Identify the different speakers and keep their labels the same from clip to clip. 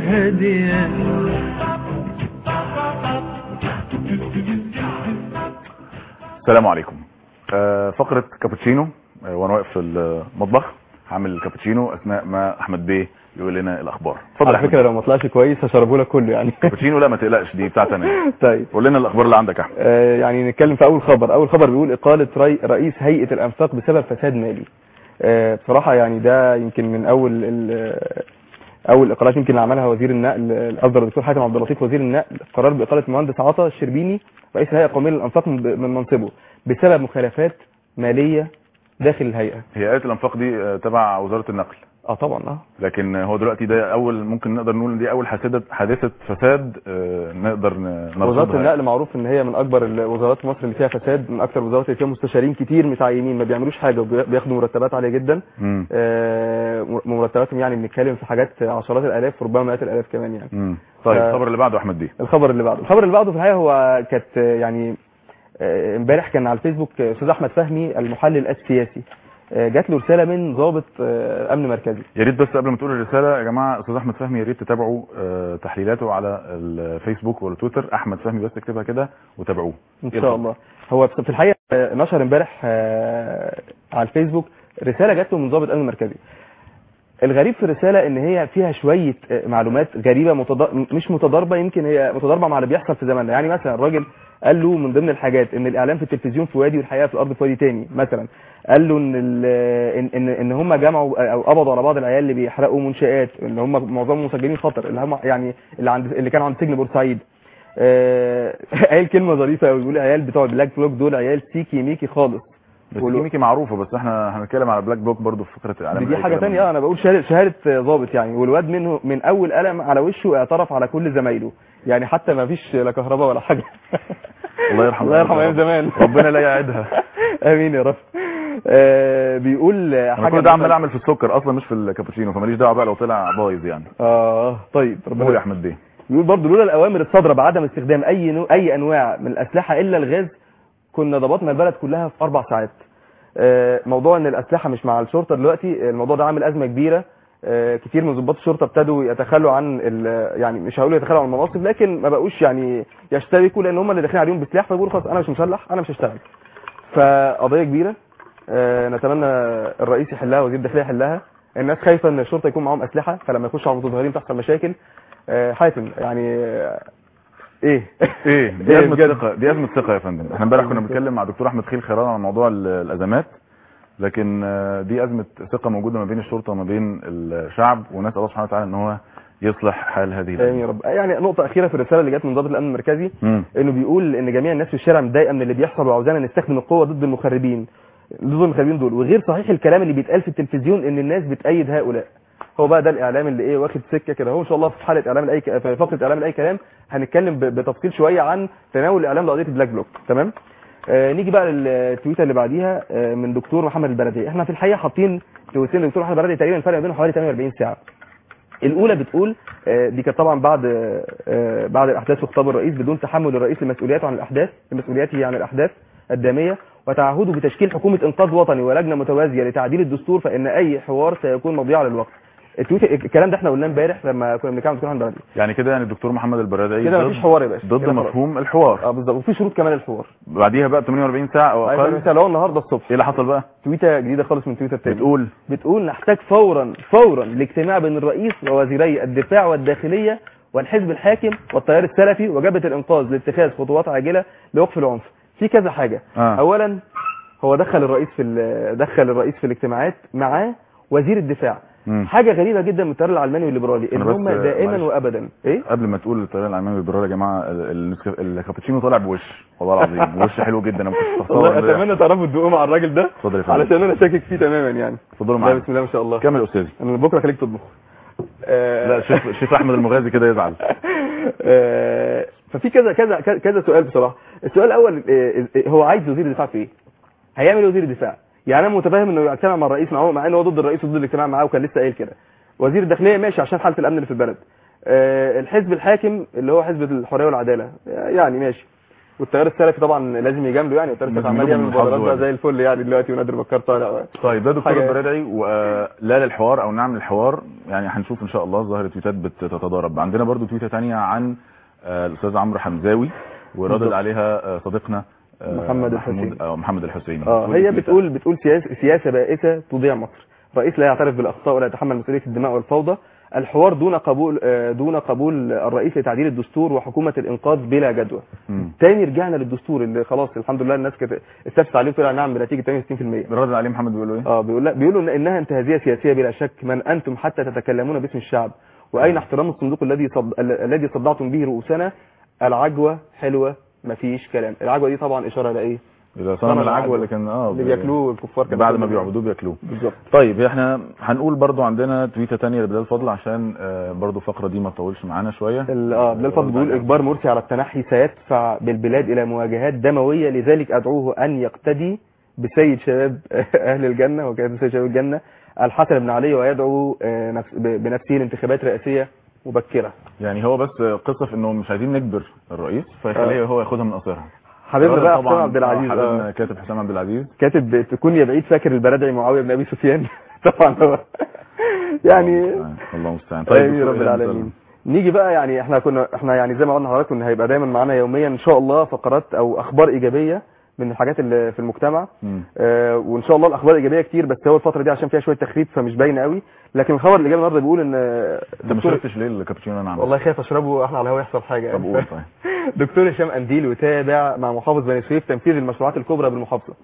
Speaker 1: هاديا
Speaker 2: السلام عليكم آه، فقرة كابتشينو آه، وانا واقف في المطبخ هعمل كابتشينو اثناء ما احمد بيه يقول لنا الاخبار اتفضل
Speaker 3: على
Speaker 2: يا أحمد
Speaker 3: فكره لو ما طلعش كويس هشربه لك كله يعني
Speaker 2: كابتشينو لا ما تقلقش دي بتاعتي انا
Speaker 3: طيب
Speaker 2: قول لنا الاخبار اللي عندك يا احمد
Speaker 3: آه، يعني نتكلم في اول خبر اول خبر بيقول اقاله ري- رئيس هيئه الانفاق بسبب فساد مالي آه، بصراحه يعني ده يمكن من اول ال- اول الاقالات يمكن اللي عملها وزير النقل اصدر الدكتور حاتم عبد اللطيف وزير النقل قرار باقاله المهندس عطا الشربيني رئيس الهيئه القوميه للانفاق من من منصبه بسبب مخالفات ماليه داخل الهيئه
Speaker 2: هي آية الانفاق دي آه، تبع وزارة النقل
Speaker 3: اه طبعا اه
Speaker 2: لكن هو دلوقتي ده اول ممكن نقدر نقول دي اول حادثه حادثه فساد آه، نقدر ن- نرصدها
Speaker 3: وزاره النقل معروف ان هي من اكبر الوزارات في مصر اللي فيها فساد من اكثر الوزارات اللي فيها مستشارين كتير متعينين ما بيعملوش حاجه وبياخدوا مرتبات عاليه جدا
Speaker 2: مم.
Speaker 3: آه، مرتباتهم يعني بنتكلم في حاجات عشرات الالاف وربما مئات الالاف كمان يعني
Speaker 2: مم. طيب
Speaker 3: ف-
Speaker 2: الخبر اللي بعده احمد بيه
Speaker 3: الخبر اللي بعده الخبر اللي بعده في الحقيقه هو كانت آه، يعني آه، امبارح كان على الفيسبوك آه، استاذ احمد فهمي المحلل السياسي آه، جات له رساله من ضابط آه، امن مركزي
Speaker 2: يا ريت بس قبل ما تقول الرساله يا جماعه استاذ احمد فهمي يا ريت تتابعوا آه، تحليلاته على الفيسبوك والتويتر احمد فهمي بس اكتبها كده وتابعوه
Speaker 3: ان
Speaker 2: إيه
Speaker 3: شاء
Speaker 2: الخبر؟
Speaker 3: الله هو في الحقيقه آه، نشر امبارح آه، على الفيسبوك رساله جات له من ضابط امن مركزي الغريب في الرساله ان هي فيها شويه آه، معلومات غريبه متض... مش متضاربه يمكن هي متضاربه مع اللي بيحصل في زماننا يعني مثلا الراجل قال له من ضمن الحاجات ان الاعلام في التلفزيون في وادي والحقيقه في الارض في وادي تاني مثلا قال له ان ال... ان ان, إن هم جمعوا او قبضوا على بعض العيال اللي بيحرقوا منشآت اللي هم معظمهم مسجلين خطر اللي هم يعني اللي عند اللي كانوا عند سجن بورسعيد آه، قايل كلمه ظريفه قوي بيقول العيال بتوع البلاك بلوك دول عيال سيكي ميكي خالص
Speaker 2: بس
Speaker 3: ولو-
Speaker 2: دي ميكي معروفه بس احنا هنتكلم على بلاك بلوك برضو في فكره الاعلام
Speaker 3: دي, دي
Speaker 2: أي
Speaker 3: حاجه
Speaker 2: كلام
Speaker 3: ثانيه انا بقول شهاده شهاده ضابط يعني والواد منه من اول قلم على وشه اعترف على كل زمايله يعني حتى ما فيش لا كهرباء ولا حاجه
Speaker 2: الله يرحمه
Speaker 3: الله يرحم ايام زمان
Speaker 2: ربنا لا يعيدها
Speaker 3: امين يا رب آه بيقول
Speaker 2: انا
Speaker 3: حاجه
Speaker 2: كل ده عمال
Speaker 3: مثلاً-
Speaker 2: اعمل في السكر اصلا مش في الكابتشينو فماليش دعوه بقى لو طلع بايظ يعني
Speaker 3: اه طيب
Speaker 2: قول يا
Speaker 3: ربنا
Speaker 2: احمد بيه
Speaker 3: بيقول برضه لولا الاوامر الصادره بعدم استخدام اي نوع اي انواع من الاسلحه الا الغاز كنا ضبطنا البلد كلها في اربع ساعات آه، موضوع ان الاسلحه مش مع الشرطه دلوقتي الموضوع ده عامل ازمه كبيره آه، كتير من ضباط الشرطه ابتدوا يتخلوا عن ال- يعني مش هقول يتخلوا عن المناصب لكن ما بقوش يعني يشتركوا لان هم اللي داخلين عليهم بسلاح فبيقولوا خلاص انا مش مسلح انا مش هشتغل فقضيه كبيره آه، نتمنى الرئيس يحلها وزير الداخليه يحلها الناس خايفه ان الشرطه يكون معاهم اسلحه فلما يخشوا على المتظاهرين تحصل مشاكل آه، حاتم يعني آه، ايه
Speaker 2: ايه دي
Speaker 3: إيه
Speaker 2: ازمه
Speaker 3: بجد؟
Speaker 2: ثقه دي ازمه ثقه يا فندم احنا امبارح كنا بنتكلم مع دكتور احمد خيل خيران عن موضوع ال- الازمات لكن آه، دي ازمه ثقه موجوده ما بين الشرطه وما بين الشعب ونسال الله سبحانه وتعالى ان هو يصلح حال هذه
Speaker 3: امين يا
Speaker 2: الازمه
Speaker 3: رب يعني نقطه اخيره في الرساله اللي جت من ضابط الامن المركزي
Speaker 2: مم.
Speaker 3: انه بيقول ان جميع الناس في الشارع متضايقه من اللي بيحصل وعاوزانا نستخدم القوه ضد المخربين ضد المخربين دول وغير صحيح الكلام اللي بيتقال في التلفزيون ان الناس بتأيد هؤلاء هو بقى ده الاعلام اللي ايه واخد سكه كده هو ان شاء الله في حاله اعلام لاي ك- في فقره اعلام لاي كلام هنتكلم ب- بتفصيل شويه عن تناول الاعلام لقضيه البلاك بلوك تمام آه نيجي بقى للتويته اللي بعديها آه من دكتور محمد البلدي احنا في الحقيقه حاطين تويتين لدكتور محمد البلدي تقريبا الفرق بينهم حوالي 48 ساعه الاولى بتقول آه، دي كانت طبعا بعد آه، آه، بعد الاحداث في خطاب الرئيس بدون تحمل الرئيس لمسؤولياته عن الاحداث لمسؤولياته عن الاحداث الداميه وتعهده بتشكيل حكومه انقاذ وطني ولجنه متوازيه لتعديل الدستور فان اي حوار سيكون مضيعا للوقت التويت الكلام ده احنا قلناه امبارح لما كنا بنتكلم عن دكتور محمد البلدي
Speaker 2: يعني كده يعني الدكتور محمد البرادعي
Speaker 3: كده
Speaker 2: ضد-
Speaker 3: مفيش حوار يا باشا
Speaker 2: ضد
Speaker 3: كده خلاص.
Speaker 2: مفهوم الحوار
Speaker 3: اه بالظبط وفي شروط كمان الحوار
Speaker 2: بعديها بقى 48 ساعه او
Speaker 3: ايوه
Speaker 2: اقل
Speaker 3: مثلا هو النهارده الصبح
Speaker 2: ايه اللي حصل بقى
Speaker 3: تويته جديده خالص من تويتر تاني
Speaker 2: بتقول
Speaker 3: بتقول نحتاج فورا فورا لاجتماع بين الرئيس ووزيري الدفاع والداخلية والحزب الحاكم والتيار السلفي وجبهة الإنقاذ لاتخاذ خطوات عاجلة لوقف العنف في كذا حاجة
Speaker 2: آه.
Speaker 3: أولا هو دخل الرئيس في ال- دخل الرئيس في الاجتماعات معاه وزير الدفاع
Speaker 2: مم.
Speaker 3: حاجة غريبة جدا من التيار العلماني والليبرالي ان
Speaker 2: أنا بس،
Speaker 3: هم
Speaker 2: آه،
Speaker 3: دائما
Speaker 2: معلش.
Speaker 3: وابدا ايه
Speaker 2: قبل ما تقول الطريقه العلمانيه بالبراد يا جماعه ال- ال- الكابتشينو طالع بوش والله العظيم بوش حلو جدا انا ما كنتش متصور
Speaker 3: والله
Speaker 2: إن ده
Speaker 3: اتمنى تعرفوا تدوقوا مع الراجل ده
Speaker 2: اتفضل يا فندم
Speaker 3: علشان انا شاكك فيه تماما يعني
Speaker 2: اتفضلوا
Speaker 3: لا
Speaker 2: معانا
Speaker 3: بسم الله ما شاء الله
Speaker 2: كمل يا استاذي
Speaker 3: انا بكره خليك تطبخ آه،
Speaker 2: لا شيخ شيخ احمد المغازي كده يزعل
Speaker 3: آه، ففي كذا كذا كذا- كذا سؤال بصراحه السؤال الاول آه، آه، هو عايز وزير الدفاع في ايه هيعمل إيه وزير الدفاع يعني انا متفاهم انه يجتمع مع الرئيس معاه مع انه هو ضد الرئيس وضد الاجتماع معاه وكان لسه قايل كده وزير الداخليه ماشي عشان حاله الامن اللي في البلد آه، الحزب الحاكم اللي هو حزب الحريه والعداله آه، يعني ماشي والتيار السلفي طبعا لازم يجامله يعني والتيار السلفي
Speaker 2: لازم
Speaker 3: عمال يعمل
Speaker 2: يجيبهم من الحظ
Speaker 3: مبادرات بقى
Speaker 2: واجب.
Speaker 3: زي الفل يعني دلوقتي ونادر بكار طالع
Speaker 2: طيب ده دكتور
Speaker 3: حاجة-
Speaker 2: البرادعي ولا للحوار او نعم للحوار يعني هنشوف ان شاء الله ظاهره تويتات بتتضارب عندنا برضو تويته تانية عن آه، الاستاذ عمرو حمزاوي ورادد
Speaker 3: بالظبط.
Speaker 2: عليها آه، صديقنا آه،
Speaker 3: محمد
Speaker 2: محمود-
Speaker 3: الحسيني.
Speaker 2: اه محمد الحسيني
Speaker 3: اه
Speaker 2: بتقول
Speaker 3: هي
Speaker 2: تويتة.
Speaker 3: بتقول بتقول سياسه سياسه بائسه تضيع مصر رئيس لا يعترف بالاخطاء ولا يتحمل مسؤوليه الدماء والفوضى الحوار دون قبول آه، دون قبول الرئيس لتعديل الدستور وحكومه الانقاذ بلا جدوى
Speaker 2: مم.
Speaker 3: تاني رجعنا للدستور اللي خلاص الحمد لله الناس كانت استفتت عليه وطلع نعم بنتيجه 68%
Speaker 2: رد عليه محمد بيقول له ايه
Speaker 3: اه بيقول لا بيقولوا إن انها انتهازيه سياسيه بلا شك من انتم حتى تتكلمون باسم الشعب واين احترام الصندوق الذي صد... ال- الذي صدعتم به رؤوسنا العجوه حلوه مفيش كلام العجوه دي طبعا اشاره لايه
Speaker 2: اذا صنم العجوه اللي كان اه
Speaker 3: اللي
Speaker 2: ب-
Speaker 3: بياكلوه الكفار كانوا
Speaker 2: بعد ما
Speaker 3: بياكلوه.
Speaker 2: بيعبدوه بياكلوه
Speaker 3: بالظبط
Speaker 2: طيب احنا هنقول برضو عندنا تويته تانية لبلال فضل عشان آه، برضو الفقره دي ما تطولش معانا شويه
Speaker 3: ال- اه بلال فضل بيقول اجبار مرسي على التنحي سيدفع بالبلاد الى مواجهات دمويه لذلك ادعوه ان يقتدي بسيد شباب اهل الجنه وكان سيد شباب الجنه الحسن بن علي ويدعو آه، نفس- ب- بنفسه لانتخابات رئاسيه مبكره
Speaker 2: يعني هو بس قصه في انه مش عايزين نجبر الرئيس فيخليه هو ياخدها من قصرها
Speaker 3: حبيبنا
Speaker 2: الراجل
Speaker 3: بقى
Speaker 2: طبعاً،
Speaker 3: حسام عبد العزيز
Speaker 2: آه، حبيبنا
Speaker 3: آه.
Speaker 2: كاتب حسام عبد العزيز
Speaker 3: كاتب تكون يا بعيد فاكر البرادعي معاويه بن ابي سفيان طبعا هو يعني
Speaker 2: الله المستعان. الله المستعان
Speaker 3: طيب
Speaker 2: دكتور
Speaker 3: رب
Speaker 2: إيه
Speaker 3: العالمين
Speaker 2: المثال؟
Speaker 3: نيجي بقى يعني احنا كنا احنا يعني زي ما قلنا لحضراتكم ان هيبقى دايما معانا يوميا ان شاء الله فقرات او اخبار ايجابيه من الحاجات اللي في المجتمع
Speaker 2: مم.
Speaker 3: آه وان شاء الله الاخبار الايجابيه كتير بس هو الفتره دي عشان فيها شويه تخريب فمش باينه قوي لكن الخبر الايجابي النهارده بيقول ان آه،
Speaker 2: انت ما
Speaker 3: دكتور
Speaker 2: شربتش ليه الكابتشينو انا عملته
Speaker 3: والله خايف اشربه احنا على الهوا يحصل حاجه
Speaker 2: طب قول طيب
Speaker 3: دكتور هشام انديل يتابع مع محافظ بني سويف تنفيذ المشروعات الكبرى بالمحافظه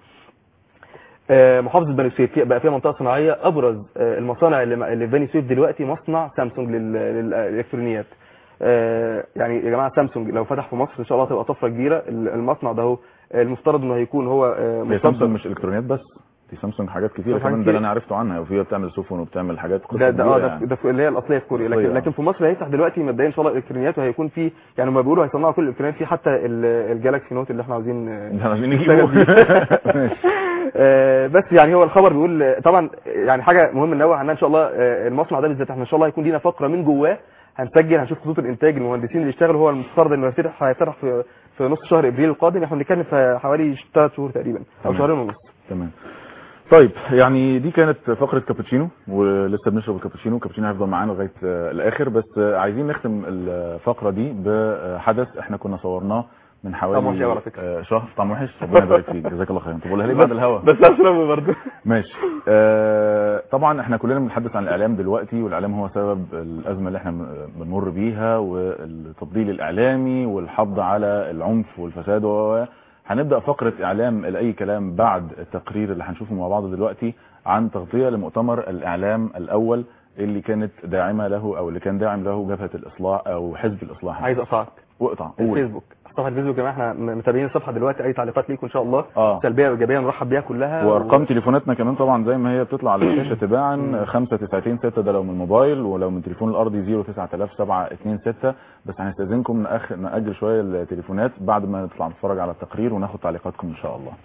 Speaker 3: آه، محافظه بني سويف فيها- بقى فيها منطقه صناعيه ابرز آه، المصانع اللي اللي في بني سويف دلوقتي مصنع سامسونج لل- للالكترونيات آه، يعني يا جماعه سامسونج لو فتح في مصر ان شاء الله تبقى طفره كبيره ال- المصنع ده هو المفترض انه هيكون هو آه،
Speaker 2: هي
Speaker 3: مستقبل-
Speaker 2: سامسونج مش الكترونيات بس دي سامسونج حاجات كتيره
Speaker 3: حاجات
Speaker 2: كمان ده
Speaker 3: كتير.
Speaker 2: اللي انا عرفته عنها وفيها بتعمل سفن وبتعمل حاجات قصة
Speaker 3: ده ده اه
Speaker 2: كبيرة
Speaker 3: ده,
Speaker 2: يعني.
Speaker 3: ده في- اللي هي الاصليه في كوريا
Speaker 2: أصلية،
Speaker 3: لكن
Speaker 2: آه.
Speaker 3: لكن في مصر هيفتح دلوقتي مبدئيا ان شاء الله الالكترونيات وهيكون في يعني هم بيقولوا هيصنعوا كل الالكترونيات في حتى ال- الجالكسي نوت اللي احنا عاوزين آه،
Speaker 2: احنا عايزين
Speaker 3: نشتغل
Speaker 2: نجيبه
Speaker 3: بيه.
Speaker 2: ماشي.
Speaker 3: آه، بس يعني هو الخبر بيقول آه، طبعا يعني حاجه مهم ننوه عنها ان شاء الله آه، المصنع ده بالذات احنا ان شاء الله هيكون لينا فقره من جواه هنسجل هنشوف خطوط الانتاج المهندسين اللي يشتغلوا هو المفترض انه هيفتح هيفتح في في نص شهر ابريل القادم احنا بنتكلم في حوالي ثلاث شهور تقريبا او
Speaker 2: تمام.
Speaker 3: شهرين ونص
Speaker 2: تمام طيب يعني دي كانت فقره كابتشينو ولسه بنشرب الكابتشينو الكابتشينو هيفضل معانا لغايه آه، الاخر بس آه، عايزين نختم الفقره دي بحدث احنا كنا صورناه من حوالي
Speaker 3: طعم وحش أوي على فكرة.
Speaker 2: آه، شهر طعم وحش ربنا يبارك فيك جزاك الله خير طب قولها لي بعد الهوا
Speaker 3: بس اشرب برضه
Speaker 2: ماشي آه طبعا احنا كلنا بنتحدث عن الاعلام دلوقتي والاعلام هو سبب الازمه اللي احنا بنمر بيها والتضليل الاعلامي والحض على العنف والفساد و هنبدا فقره اعلام لاي كلام بعد التقرير اللي هنشوفه مع بعض دلوقتي عن تغطيه لمؤتمر الاعلام الاول اللي كانت داعمه له او اللي كان داعم له جبهه الاصلاح او حزب الاصلاح
Speaker 3: عايز اقطعك
Speaker 2: واقطع قول
Speaker 3: الفيسبوك صفحه الفيسبوك يا جماعه احنا متابعين الصفحه دلوقتي اي تعليقات ليكم ان شاء الله
Speaker 2: اه
Speaker 3: سلبيه وايجابيه نرحب بيها كلها
Speaker 2: وارقام تليفوناتنا كمان طبعا زي ما هي بتطلع على الشاشه تباعا 592 ده لو من الموبايل ولو من تليفون الارضي 09726 بس هنستاذنكم نأخ... ناجل شويه التليفونات بعد ما نطلع نتفرج على التقرير وناخد تعليقاتكم ان شاء الله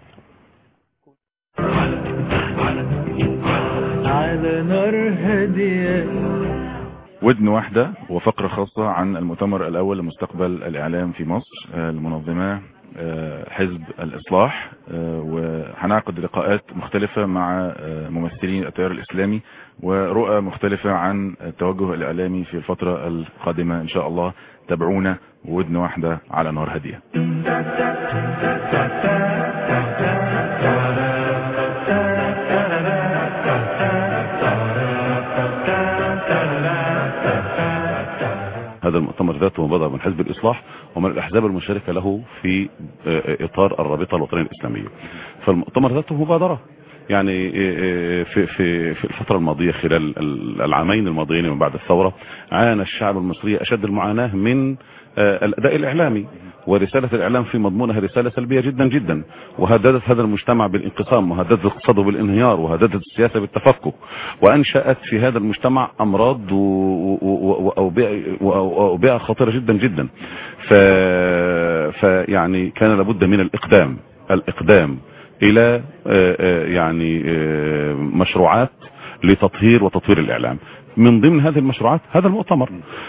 Speaker 1: على نار هادية
Speaker 2: ودن واحدة وفقرة خاصة عن المؤتمر الأول لمستقبل الإعلام في مصر آه، المنظمة آه، حزب الإصلاح آه، وهنعقد لقاءات مختلفة مع آه، ممثلين التيار الإسلامي ورؤى مختلفة عن التوجه الإعلامي في الفترة القادمة إن شاء الله تابعونا ودن واحدة على نار هادية
Speaker 4: هذا المؤتمر ذاته مبادرة من حزب الإصلاح ومن الأحزاب المشاركة له في آه، إطار الرابطة الوطنية الإسلامية فالمؤتمر ذاته مبادرة يعني آه، في في في الفترة الماضية خلال العامين الماضيين من بعد الثورة عانى الشعب المصري أشد المعاناة من آه، الأداء الإعلامي ورسالة الإعلام في مضمونها رسالة سلبية جدا جدا وهددت هذا المجتمع بالانقسام وهددت اقتصاده بالانهيار وهددت السياسة بالتفكك وأنشأت في هذا المجتمع أمراض و- و- و- وأوبئة- وأوبئة خطيرة جدا جدا ف... فيعني كان لابد من الإقدام الإقدام إلى آه، آه، يعني آه، مشروعات لتطهير وتطوير الإعلام من ضمن هذه المشروعات هذا المؤتمر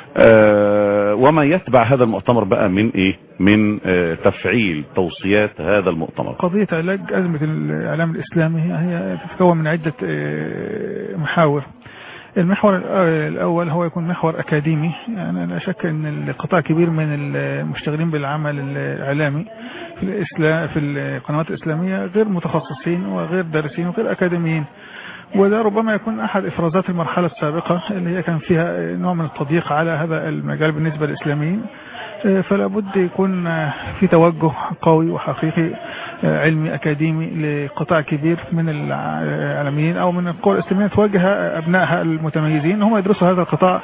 Speaker 4: آه وما يتبع هذا المؤتمر بقى من ايه من آه تفعيل توصيات هذا المؤتمر
Speaker 5: قضية علاج أزمة الإعلام الإسلامي هي تتكون من عدة آه، محاور المحور الأول هو يكون محور أكاديمي يعني لا شك أن القطاع كبير من المشتغلين بالعمل الإعلامي في الإسلام في القنوات الإسلامية غير متخصصين وغير دارسين وغير أكاديميين وده ربما يكون أحد إفرازات المرحلة السابقة اللي هي كان فيها نوع من التضييق على هذا المجال بالنسبة للإسلاميين آه، فلا بد يكون آه، في توجه قوي وحقيقي آه، علمي أكاديمي لقطاع كبير من العالميين أو من القوى الإسلامية توجه أبنائها المتميزين هم يدرسوا هذا القطاع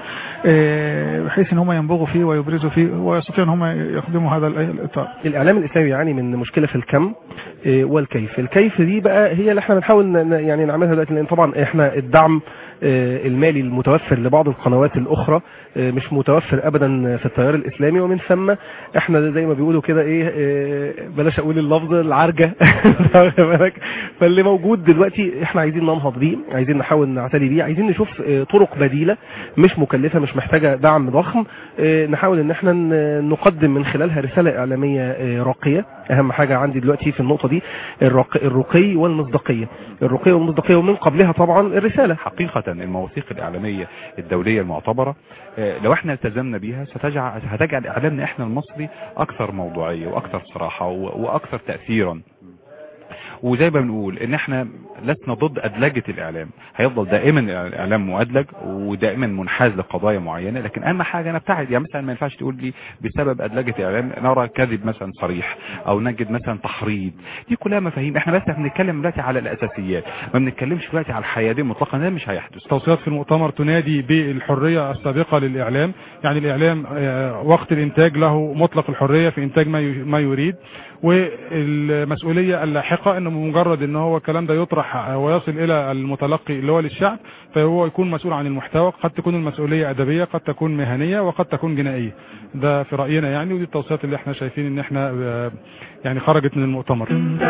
Speaker 5: آه، بحيث أن هم ينبغوا فيه ويبرزوا فيه ويستطيعوا أن هم يخدموا هذا الإطار
Speaker 3: الاعلام الاسلامي يعاني من مشكله في الكم آه، والكيف الكيف دي بقى هي اللي احنا بنحاول ن- ن- يعني نعملها دلوقتي لان طبعا احنا الدعم آه، المالي المتوفر لبعض القنوات الاخرى آه، مش متوفر ابدا في التيار الاسلامي ومن ثم احنا زي ما بيقولوا كده ايه آه، بلاش اقول اللفظ العرجه واخد بالك؟ فاللي موجود دلوقتي احنا عايزين ننهض بيه عايزين نحاول نعتني بيه عايزين نشوف آه، طرق بديله مش مكلفه مش محتاجه دعم ضخم آه، نحاول ان احنا ن- نقدم من خلالها رساله اعلاميه آه، راقيه اهم حاجه عندي دلوقتي في النقطه دي الرق- الرقي والمصداقيه الرقي والمصداقيه ومن قبلها طبعا الرساله
Speaker 6: حقيقة المواثيق الإعلامية الدولية المعتبرة آه، لو احنا التزمنا بيها ستجعل هتجعل إعلامنا احنا المصري أكثر موضوعية وأكثر صراحة و- وأكثر تأثيرا وزي ما بنقول ان احنا لسنا ضد ادلجة الاعلام هيفضل دائما الاعلام مؤدلج ودائما منحاز لقضايا معينة لكن اهم حاجة نبتعد يعني مثلا ما ينفعش تقول لي بسبب ادلجة الاعلام نرى كذب مثلا صريح او نجد مثلا تحريض دي كلها مفاهيم احنا بس بنتكلم دلوقتي على الاساسيات ما بنتكلمش دلوقتي على الحيادية مطلقا ده مش هيحدث
Speaker 7: توصيات في المؤتمر تنادي بالحرية السابقة للإعلام يعني الإعلام آه، وقت الإنتاج له مطلق الحرية في إنتاج ما ي- ما يريد والمسؤولية اللاحقة أنه مجرد أن هو الكلام ده يطرح آه، ويصل إلى المتلقي اللي هو للشعب فهو يكون مسؤول عن المحتوى قد تكون المسؤولية أدبية قد تكون مهنية وقد تكون جنائية ده في رأينا يعني ودي التوصيات اللي احنا شايفين ان احنا آه، يعني خرجت من المؤتمر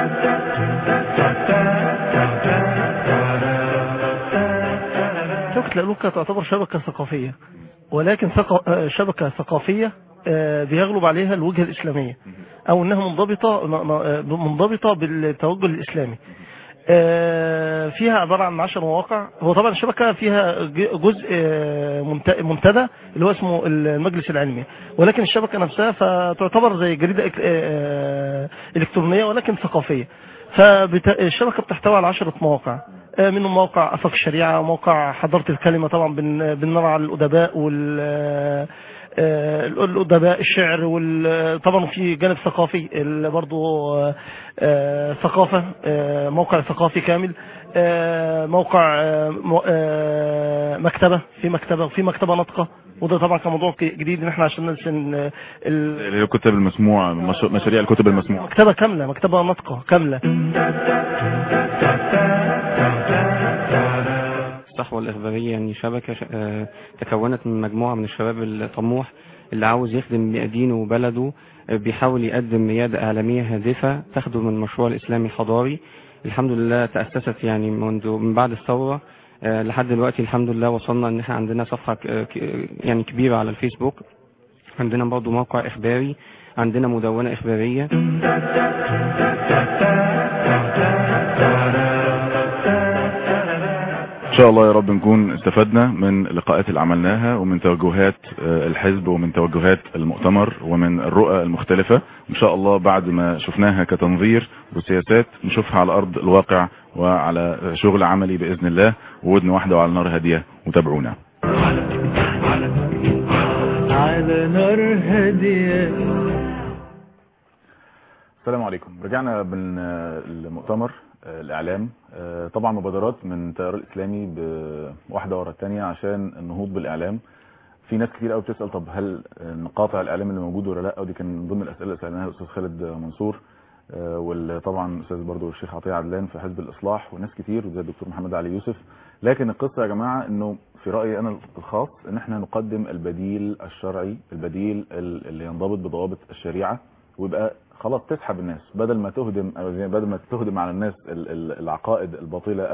Speaker 8: شبكة الألوكة تعتبر شبكة ثقافية ولكن ثق- آه، شبكة ثقافية آه، بيغلب عليها الوجهة الإسلامية أو أنها منضبطة م- م- آه، منضبطة بالتوجه الإسلامي آه، فيها عبارة عن 10 مواقع هو طبعا الشبكة فيها ج- جزء آه، منت- منتدى اللي هو اسمه المجلس العلمي ولكن الشبكة نفسها فتعتبر زي جريدة إك- آه، إلكترونية ولكن ثقافية فالشبكة بتحتوي على 10 مواقع آه، منهم موقع أفق الشريعة موقع حضرت الكلمة طبعا بن- بنرى على الأدباء وال آه، آه، الأدباء الشعر وطبعا في جانب ثقافي ال- برضو آه، آه، ثقافة آه، موقع ثقافي كامل آه، موقع آه، م- آه، مكتبة في مكتبة وفي مكتبة ناطقة وده طبعا كان موضوع ك- جديد ان احنا عشان نلسن آه، ال-
Speaker 2: اللي هي الكتب المسموع مش- مشاريع الكتب المسموعة
Speaker 8: مكتبة كاملة مكتبة ناطقة كاملة
Speaker 9: الصحوة الإخبارية يعني شبكة ش- آه، تكونت من مجموعة من الشباب الطموح اللي عاوز يخدم دينه وبلده آه، بيحاول يقدم ميادة إعلامية هادفة تخدم المشروع الإسلامي الحضاري الحمد لله تأسست يعني منذ من بعد الثورة آه، لحد دلوقتي الحمد لله وصلنا ان احنا عندنا صفحة ك- ك- يعني كبيرة على الفيسبوك عندنا برضو موقع إخباري عندنا مدونة إخبارية
Speaker 2: ان شاء الله يا رب نكون استفدنا من اللقاءات اللي عملناها ومن توجهات آه، الحزب ومن توجهات المؤتمر ومن الرؤى المختلفة ان شاء الله بعد ما شفناها كتنظير وسياسات نشوفها على ارض الواقع وعلى شغل عملي باذن الله وودن واحدة وعلى نار هادية وتابعونا
Speaker 1: على نار هادية
Speaker 2: السلام عليكم رجعنا من آه، المؤتمر آه، الاعلام آه، طبعا مبادرات من التيار الاسلامي بواحده ورا الثانيه عشان النهوض بالاعلام في ناس كتير قوي بتسال طب هل نقاطع الاعلام اللي موجود ولا لا ودي كان من ضمن الاسئله اللي سالناها الاستاذ خالد منصور آه، وطبعا الاستاذ برضو الشيخ عطيه عدلان في حزب الاصلاح وناس كتير زي الدكتور محمد علي يوسف لكن القصه يا جماعه انه في رايي انا الخاص ان احنا نقدم البديل الشرعي البديل ال- اللي ينضبط بضوابط الشريعه ويبقى خلاص تسحب الناس بدل ما تهدم أو زي- بدل ما تهدم على الناس ال- ال- العقائد الباطله او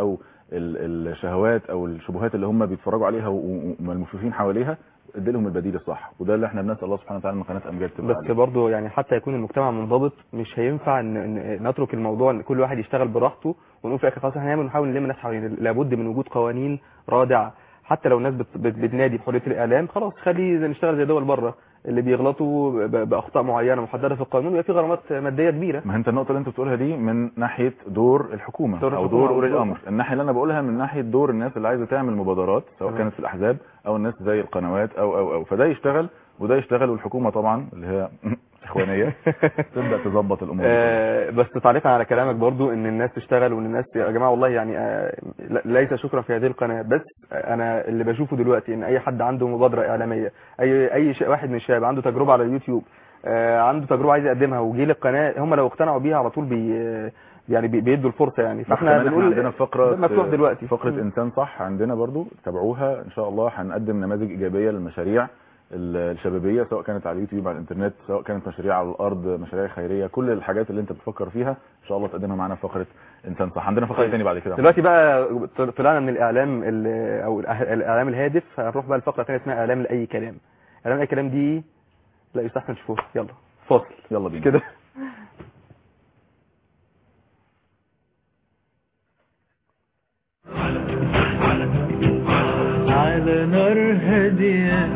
Speaker 2: ال- الشهوات او الشبهات اللي هم بيتفرجوا عليها و- وملموفين حواليها ادي لهم البديل الصح وده اللي احنا بنسال الله سبحانه وتعالى ان قناه امجاد تبقى
Speaker 3: بس
Speaker 2: عليه.
Speaker 3: برضه يعني حتى يكون المجتمع منضبط مش هينفع ان إن نترك الموضوع ان كل واحد يشتغل براحته ونقول في الاخر خلاص احنا هنعمل نحاول نلم الناس حوالينا لابد من وجود قوانين رادعه حتى لو الناس بت- بت- بتنادي بحريه الاعلام خلاص خلي زي- نشتغل زي دول بره اللي بيغلطوا ب- باخطاء معينه محدده في القانون يبقى في غرامات ماديه كبيره
Speaker 2: ما هي انت النقطه اللي انت بتقولها دي من ناحيه دور الحكومه
Speaker 3: دور
Speaker 2: او
Speaker 3: الحكومة
Speaker 2: دور اولي
Speaker 3: بالظبط.
Speaker 2: الامر الناحيه اللي انا بقولها من ناحيه دور الناس اللي عايزه تعمل مبادرات سواء
Speaker 3: تمام.
Speaker 2: كانت في الاحزاب او الناس زي القنوات او او او فده يشتغل وده يشتغل والحكومه طبعا اللي هي اخوانيه تبدا تظبط الامور دي كلها.
Speaker 3: آه، بس تعليقا على كلامك برضو ان الناس تشتغل وان الناس يا جماعه والله يعني آه، ل- ليس شكرا في هذه القناه بس انا اللي بشوفه دلوقتي ان اي حد عنده مبادره اعلاميه اي اي شيء واحد من الشباب عنده تجربه على اليوتيوب آه، عنده تجربه عايز يقدمها وجي للقناه هم لو اقتنعوا بيها على طول بي يعني بي- بيدوا الفرصه يعني
Speaker 2: فاحنا
Speaker 3: فاحنا
Speaker 2: بنقول
Speaker 3: بنقول
Speaker 2: عندنا فقره
Speaker 3: ده مفتوح دلوقتي
Speaker 2: فقره
Speaker 3: مم.
Speaker 2: انسان صح عندنا برضو تابعوها ان شاء الله هنقدم نماذج ايجابيه للمشاريع ال- الشبابيه سواء كانت على اليوتيوب على الانترنت سواء كانت مشاريع على الارض مشاريع خيريه كل الحاجات اللي انت بتفكر فيها ان شاء الله تقدمها معانا في فقره انسان صح عندنا فقره
Speaker 3: طيب.
Speaker 2: تاني بعد كده
Speaker 3: دلوقتي بقى طل- طلعنا من الاعلام ال- او الأه- الاعلام الهادف هنروح بقى لفقره ثانيه اسمها اعلام لاي كلام اعلام لاي كلام دي لا يستحسن نشوفوها يلا فاصل
Speaker 2: يلا بينا
Speaker 3: كده
Speaker 1: على نار هادية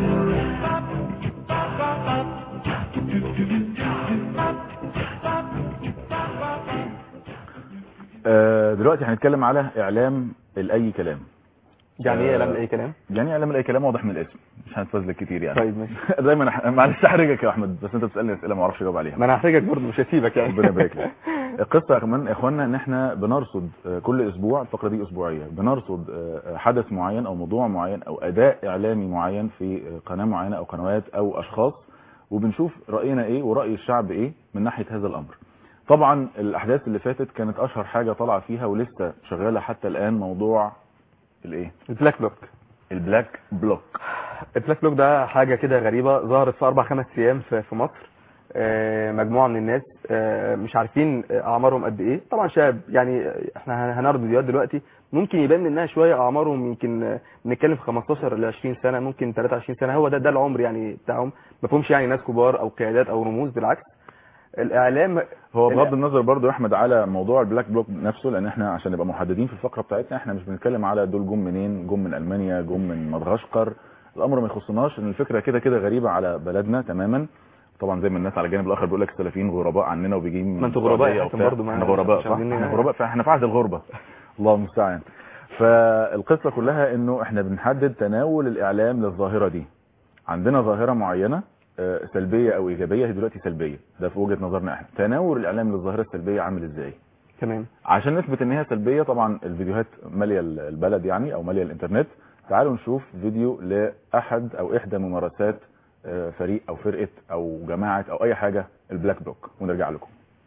Speaker 2: آه، دلوقتي هنتكلم على اعلام الاي كلام
Speaker 3: يعني ايه اعلام لاي كلام
Speaker 2: يعني اعلام الاي كلام واضح من الاسم مش هنتفزلك كتير يعني
Speaker 3: طيب ماشي
Speaker 2: دايما أح- معلش احرجك يا احمد بس انت بتسالني اسئله ما اعرفش اجاوب عليها
Speaker 3: ما انا هحتاجك برضه مش هسيبك يعني
Speaker 2: ربنا يبارك لك القصه يا كمان يا اخوانا ان احنا بنرصد آه، كل اسبوع الفقره دي اسبوعيه بنرصد آه، حدث معين او موضوع معين او اداء اعلامي معين في آه، قناه معينه او قنوات او اشخاص وبنشوف راينا ايه وراي الشعب ايه من ناحيه هذا الامر طبعا الاحداث اللي فاتت كانت اشهر حاجه طالعه فيها ولسه شغاله حتى الان موضوع الايه
Speaker 3: البلاك بلوك
Speaker 2: البلاك بلوك
Speaker 3: البلاك بلوك ده حاجه كده غريبه ظهرت في اربع خمس ايام في في مصر آه، مجموعه من الناس آه، مش عارفين آه، اعمارهم قد ايه طبعا شاب يعني آه، احنا هنعرض فيديوهات دلوقتي ممكن يبان منها شويه اعمارهم يمكن آه، بنتكلم في 15 ل 20 سنه ممكن 23 سنه هو ده ده العمر يعني بتاعهم ما فيهمش يعني ناس كبار او قيادات او رموز بالعكس الاعلام
Speaker 2: هو
Speaker 3: لا.
Speaker 2: بغض النظر برضو يا احمد على موضوع البلاك بلوك نفسه لان احنا عشان نبقى محددين في الفقره بتاعتنا احنا مش بنتكلم على دول جم منين جم من المانيا جم من مدغشقر الامر ما يخصناش ان الفكره كده كده غريبه على بلدنا تماما طبعا زي ما الناس على الجانب الاخر بيقول لك السلفيين غرباء عننا وبيجي من
Speaker 3: ما انتوا غرباء
Speaker 2: السعودية
Speaker 3: يا حسن
Speaker 2: وبتاع.
Speaker 3: برضو ما-
Speaker 2: احنا غرباء
Speaker 3: مش
Speaker 2: صح
Speaker 3: عايزين-
Speaker 2: احنا غرباء فاحنا في عهد الغربه الله المستعان فالقصه كلها انه احنا بنحدد تناول الاعلام للظاهره دي عندنا ظاهره معينه آه، سلبيه او ايجابيه هي دلوقتي سلبيه ده في وجهه نظرنا احنا تناول الاعلام للظاهره السلبيه عامل ازاي
Speaker 3: تمام
Speaker 2: عشان نثبت ان هي سلبيه طبعا الفيديوهات ماليه البلد يعني او ماليه الانترنت تعالوا نشوف فيديو لاحد او احدى ممارسات آه، فريق او فرقه او جماعه او اي حاجه البلاك بلوك ونرجع لكم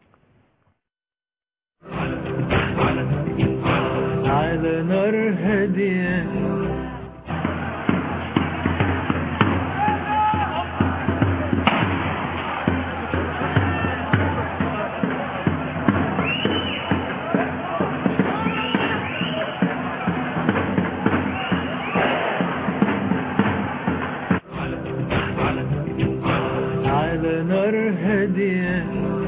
Speaker 1: على نار هادية على نار هادية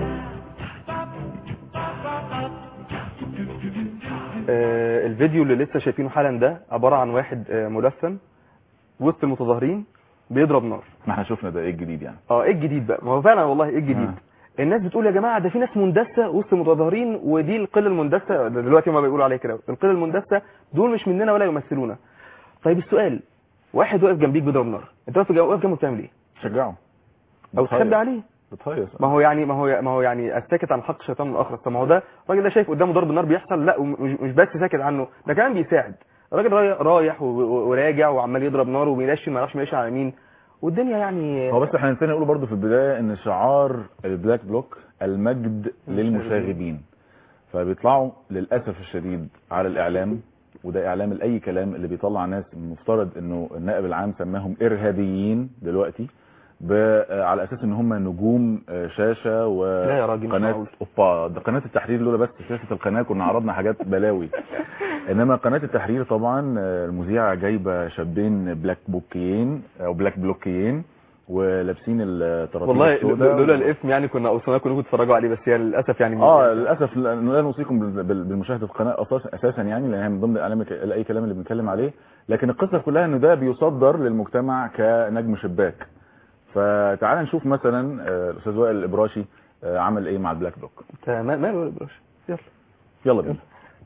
Speaker 3: آه، الفيديو اللي لسه شايفينه حالا ده عباره عن واحد آه، ملثم وسط المتظاهرين بيضرب نار
Speaker 2: ما احنا شفنا ده ايه الجديد يعني
Speaker 3: اه ايه الجديد بقى ما هو فعلا والله ايه الجديد
Speaker 2: آه.
Speaker 3: الناس بتقول يا جماعه ده في ناس مندسه وسط المتظاهرين ودي القله المندسه ده دلوقتي ما بيقولوا عليه كده القله المندسه دول مش مننا ولا يمثلونا طيب السؤال واحد واقف جنبيك بيضرب نار انت واقف جنبه واقف جنبه بتعمل ايه
Speaker 2: شجعه
Speaker 3: او
Speaker 2: بتهيص.
Speaker 3: تخبي عليه
Speaker 2: بتهيص
Speaker 3: ما هو يعني ما هو ما هو يعني الساكت عن حق الشيطان الاخرس طب ما هو ده الراجل ده شايف قدامه ضرب النار بيحصل لا ومش مش بس ساكت عنه ده كمان بيساعد الراجل راي- رايح و- و- وراجع وعمال يضرب نار وبينشن ما يعرفش ماشي على مين والدنيا يعني
Speaker 2: هو بس احنا نسينا نقول برضو في البدايه ان شعار البلاك بلوك المجد للمشاغبين فبيطلعوا للاسف الشديد على الاعلام وده اعلام لاي كلام اللي بيطلع ناس المفترض انه النائب العام سماهم ارهابيين دلوقتي ب- على اساس ان هم نجوم آه، شاشه
Speaker 3: لا يا راجل، مش
Speaker 2: وقناه
Speaker 3: معقول.
Speaker 2: اوبا ده قناه التحرير لولا بس سياسه القناه كنا عرضنا حاجات بلاوي انما قناه التحرير طبعا آه، المذيعه جايبه شابين بلاك بوكيين او بلاك بلوكيين ولابسين الطراطيف
Speaker 3: والله
Speaker 2: السوداء
Speaker 3: لولا الاسم يعني كنا اوصلنا كنتوا تتفرجوا عليه بس يعني للاسف يعني
Speaker 2: اه للاسف لا لا نوصيكم بال- بال- بالمشاهده القناه أساس- اساسا يعني لان هي من ضمن الاعلام اي كلام اللي بنتكلم عليه لكن القصه كلها انه ده بيصدر للمجتمع كنجم شباك فتعال نشوف مثلا آه، الاستاذ وائل الابراشي آه، عمل ايه مع البلاك بلوك
Speaker 3: تمام ماله يا باشا يلا
Speaker 2: يلا بينا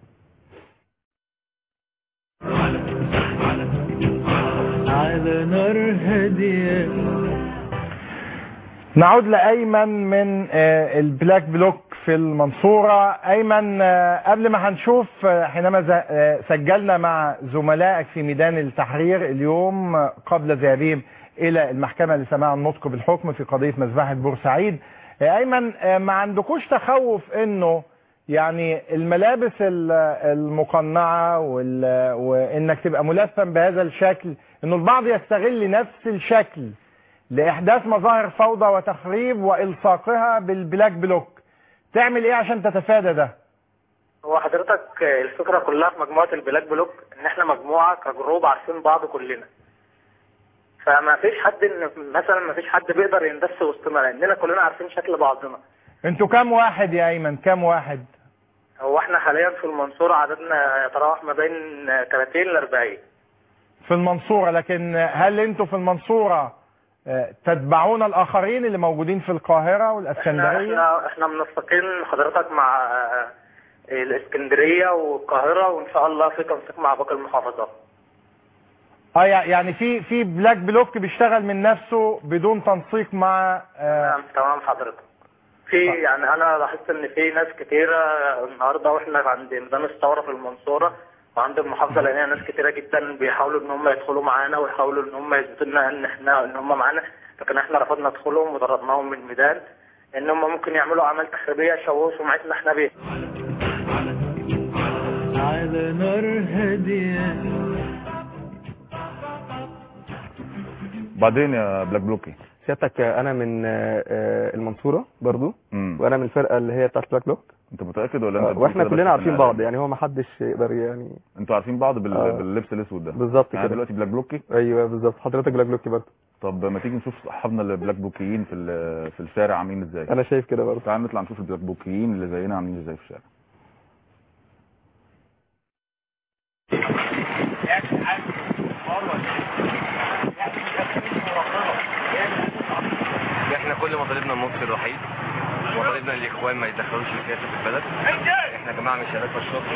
Speaker 1: على نار هادية
Speaker 10: نعود لأيمن من آه، البلاك بلوك في المنصورة أيمن آه، قبل ما هنشوف آه، حينما ز- آه، سجلنا مع زملائك في ميدان التحرير اليوم آه، قبل ذهابهم إلى المحكمة لسماع النطق بالحكم في قضية مذبحة بورسعيد آه، أيمن آه، ما عندكوش تخوف إنه يعني الملابس ال- المقنعة وال- وإنك تبقى ملثم بهذا الشكل إنه البعض يستغل نفس الشكل لإحداث مظاهر فوضى وتخريب وإلصاقها بالبلاك بلوك تعمل إيه عشان تتفادى ده
Speaker 11: هو حضرتك الفكرة كلها في مجموعة البلاك بلوك ان احنا مجموعة كجروب عارفين بعض كلنا فما فيش حد ان مثلا ما فيش حد بيقدر يندس وسطنا لاننا كلنا عارفين شكل بعضنا
Speaker 10: انتوا كام واحد يا أيمن كام واحد
Speaker 11: هو احنا حاليا في المنصورة عددنا يتراوح ما بين 30 ل 40
Speaker 10: في المنصورة لكن هل انتوا في المنصورة آه، تتبعون الآخرين اللي موجودين في القاهرة
Speaker 11: احنا
Speaker 10: والأسكندرية
Speaker 11: احنا احنا منسقين حضرتك مع آه، الاسكندرية والقاهرة وان شاء الله في تنسيق مع باقي المحافظات
Speaker 10: اه يع- يعني في في بلاك بلوك بيشتغل من نفسه بدون تنسيق مع آه،
Speaker 11: تمام تمام حضرتك في يعني انا لاحظت ان في ناس كتيره النهارده واحنا عند ميدان الثوره في المنصوره وعند المحافظه لقينا ناس كتيره جدا بيحاولوا ان هم يدخلوا معانا ويحاولوا ان هم يثبتوا لنا ان احنا ان هم معانا لكن احنا رفضنا ندخلهم وضربناهم من الميدان ان هم ممكن يعملوا اعمال تخريبيه يشوهوا سمعتنا احنا بيها
Speaker 1: على نار هادية
Speaker 2: بعدين يا بلاك بلوكي
Speaker 3: سيادتك آه، انا من آه، آه، المنصورة برضو
Speaker 2: مم.
Speaker 3: وانا من الفرقة اللي هي بتاعت بلاك بلوك
Speaker 2: انت متاكد ولا
Speaker 3: آه،
Speaker 2: انت بتقول
Speaker 3: واحنا
Speaker 2: كده بس
Speaker 3: كلنا
Speaker 2: عشان
Speaker 3: عارفين
Speaker 2: الإعلام؟
Speaker 3: بعض يعني هو ما حدش يقدر يعني
Speaker 2: انتوا عارفين بعض بال...
Speaker 3: آه.
Speaker 2: باللبس الاسود ده
Speaker 3: بالظبط
Speaker 2: يعني
Speaker 3: كده
Speaker 2: دلوقتي بلاك بلوكي
Speaker 3: ايوه بالظبط حضرتك بلاك بلوك برضو
Speaker 2: طب ما تيجي نشوف صحابنا البلاك بوكيين في ال- في الشارع عاملين ازاي
Speaker 3: انا شايف كده برضو
Speaker 2: تعال نطلع نشوف البلاك بوكيين اللي زينا عاملين ازاي في الشارع
Speaker 12: احنا كل مطالبنا النص الوحيد مطالبنا الاخوان ما يتدخلوش في سياسه البلد احنا جماعه من شباب الشرطه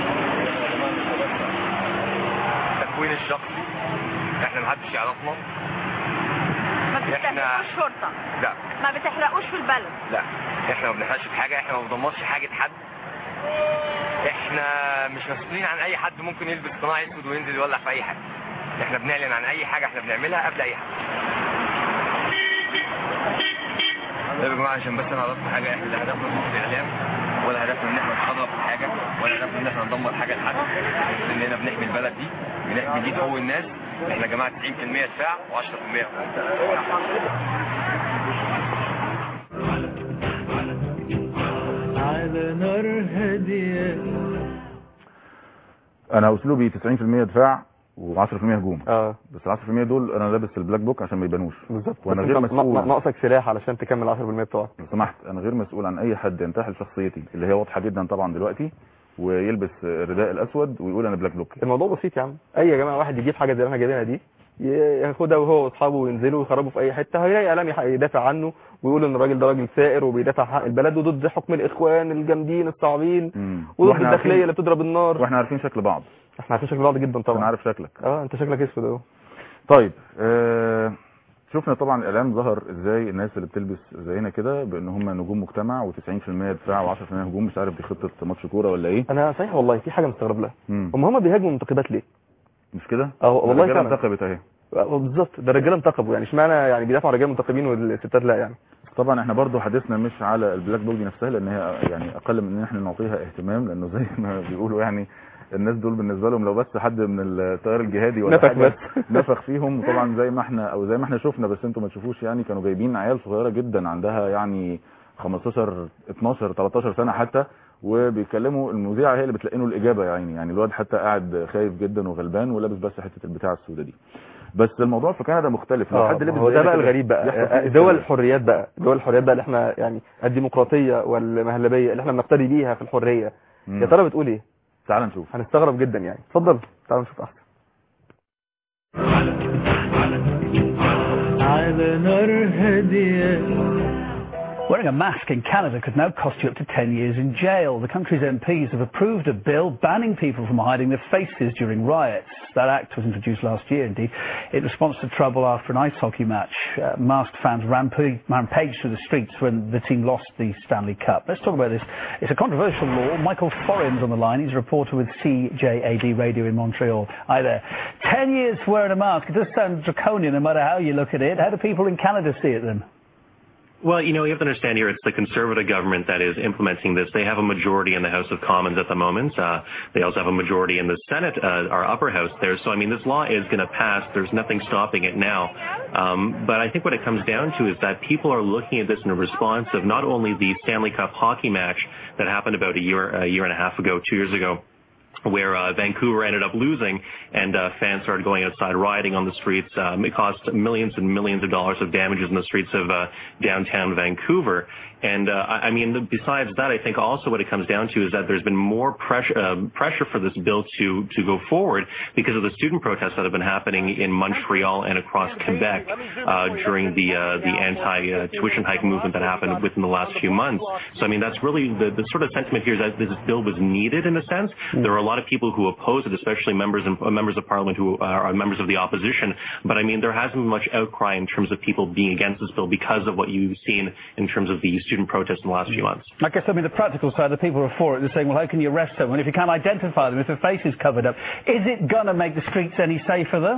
Speaker 12: تكوين الشخصي احنا محدش يعرفنا
Speaker 13: ما
Speaker 12: احنا
Speaker 13: بتحرقوش شرطة
Speaker 12: لا
Speaker 13: ما بتحرقوش في البلد
Speaker 12: لا احنا ما بنحرقش في حاجه احنا ما بندمرش حاجه حد احنا مش مسؤولين عن اي حد ممكن يلبس قناع اسود وينزل يولع في اي حاجه احنا بنعلن عن اي حاجه احنا بنعملها قبل اي حاجه طيب يا جماعه عشان بس انا عرفت حاجه احنا لا هدفنا من الاعلام ولا هدفنا ان احنا نخرب حاجه ولا هدفنا ان احنا ندمر حاجه لحد اننا بنحمي البلد دي بنحمي دي حقوق الناس احنا يا جماعه 90% دفاع و10%
Speaker 1: على نار هادية
Speaker 2: انا اسلوبي 90% دفاع و10% هجوم
Speaker 3: اه
Speaker 2: بس ال 10% دول انا لابس البلاك بوك عشان ما يبانوش
Speaker 3: بالظبط
Speaker 2: وانا
Speaker 3: بس
Speaker 2: غير
Speaker 3: انت نا-
Speaker 2: مسؤول
Speaker 3: ناقصك سلاح علشان تكمل 10% بتوعك
Speaker 2: لو سمحت انا غير مسؤول عن اي حد ينتحل شخصيتي اللي هي واضحه جدا طبعا دلوقتي ويلبس الرداء الاسود ويقول انا بلاك بلوك
Speaker 3: الموضوع بسيط يا عم اي يا جماعه واحد يجيب حاجه زي اللي احنا جايبينها دي ي- ياخدها وهو واصحابه وينزلوا يخربوا في اي حته هيلاقي اعلام يح- يدافع عنه ويقول ان الراجل ده راجل ثائر وبيدافع عن حق البلد وضد حكم الاخوان الجامدين الصعبين وضد
Speaker 2: وإحنا
Speaker 3: الداخليه
Speaker 2: عارفين-
Speaker 3: اللي بتضرب النار
Speaker 2: واحنا عارفين شكل بعض
Speaker 3: احنا عارفين شكل بعض جدا طبعا
Speaker 2: انا عارف شكلك
Speaker 3: اه انت شكلك اسود اهو
Speaker 2: طيب آه شفنا طبعا الاعلام ظهر ازاي الناس اللي بتلبس زينا كده بان هم نجوم مجتمع و90% دفاع و10% هجوم مش عارف دي خطه ماتش كوره ولا ايه
Speaker 3: انا صحيح والله في حاجه مستغرب لها
Speaker 2: مم.
Speaker 3: هم هم بيهاجموا المنتخبات ليه
Speaker 2: مش كده
Speaker 3: اه والله
Speaker 2: الرجالة
Speaker 3: فعلا
Speaker 2: انتخبت اهي
Speaker 3: آه، بالظبط ده الرجاله انتخبوا يعني اشمعنى يعني بيدافعوا عن الرجاله المنتخبين والستات لا يعني
Speaker 2: طبعا احنا برضو حديثنا مش على البلاك بول دي نفسها لان هي يعني اقل من ان احنا نعطيها اهتمام لانه زي ما بيقولوا يعني الناس دول بالنسبه لهم لو بس حد من التيار الجهادي ولا
Speaker 3: نفخ
Speaker 2: حاجة
Speaker 3: بس.
Speaker 2: نفخ فيهم وطبعا زي ما احنا او زي ما احنا شفنا بس انتوا ما تشوفوش يعني كانوا جايبين عيال صغيره جدا عندها يعني 15 12 13 سنه حتى وبيتكلموا المذيعه هي اللي بتلاقي له الاجابه يعني يعني الواد حتى قاعد خايف جدا وغلبان ولابس بس حته البتاع السوداء دي بس الموضوع في كندا مختلف لو
Speaker 3: اه
Speaker 2: حد
Speaker 3: ما
Speaker 2: لبس
Speaker 3: هو ده
Speaker 2: زينا
Speaker 3: بقى
Speaker 2: كده
Speaker 3: الغريب
Speaker 2: يحصل
Speaker 3: بقى
Speaker 2: فيه
Speaker 3: دول
Speaker 2: إشكال.
Speaker 3: الحريات بقى دول الحريات بقى اللي احنا يعني الديمقراطيه والمهلبيه اللي احنا بنقتدي بيها في الحريه
Speaker 2: مم.
Speaker 3: يا ترى بتقول ايه
Speaker 2: تعال نشوف
Speaker 3: هنستغرب جدا يعني اتفضل تعال نشوف احسن
Speaker 1: على نار هادية
Speaker 14: Wearing a mask in Canada could now cost you up to 10 years in jail. The country's MPs have approved a bill banning people from hiding their faces during riots. That act was introduced last year, indeed, in response to trouble after an ice hockey match. Uh, masked fans rampage, rampaged through the streets when the team lost the Stanley Cup. Let's talk about this. It's a controversial law. Michael Forin's on the line. He's a reporter with CJAD Radio in Montreal. Hi there. 10 years for wearing a mask. It does sound draconian no matter how you look at it. How do people in Canada see it then?
Speaker 15: Well, you know, you have to understand here it's the Conservative government that is implementing this. They have a majority in the House of Commons at the moment. Uh, they also have a majority in the Senate, uh, our upper house there. So, I mean, this law is going to pass. There's nothing stopping it now. Um, but I think what it comes down to is that people are looking at this in a response of not only the Stanley Cup hockey match that happened about a year, a year and a half ago, two years ago, where uh, Vancouver ended up losing and uh, fans started going outside rioting on the streets. Um, it caused millions and millions of dollars of damages in the streets of uh, downtown Vancouver. And uh, I I mean, besides that, I think also what it comes down to is that there's been more pressure uh, pressure for this bill to to go forward because of the student protests that have been happening in Montreal and across Quebec uh, during the uh, the anti-tuition hike movement that happened within the last few months. So I mean, that's really the, the sort of sentiment here is that this bill was needed in a sense. There are a lot of people who oppose it, especially members and uh, members of parliament who are, are members of the opposition. But I mean, there hasn't been much outcry in terms of people being against this bill because of what you've seen in terms of the student protests in the last few months.
Speaker 14: I guess I mean the practical side, the people who are for it, they're saying, well, how can you arrest someone if you can't identify them, if their face is covered up? Is it going to make the streets any safer, though?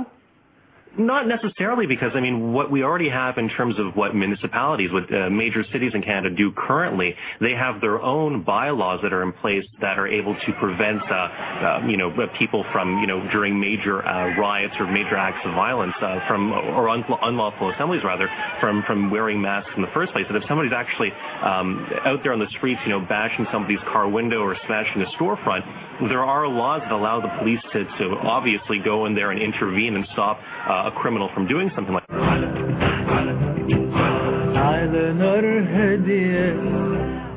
Speaker 15: Not necessarily, because I mean, what we already have in terms of what municipalities, what uh, major cities in Canada do currently, they have their own bylaws that are in place that are able to prevent, uh, uh, you know, people from, you know, during major uh, riots or major acts of violence, uh, from or unlaw- unlawful assemblies rather, from from wearing masks in the first place. And if somebody's actually um, out there on the streets, you know, bashing somebody's car window or smashing a storefront, there are laws that allow the police to, to obviously go in there and intervene and stop uh, a criminal from doing something like that.
Speaker 1: على نار هادية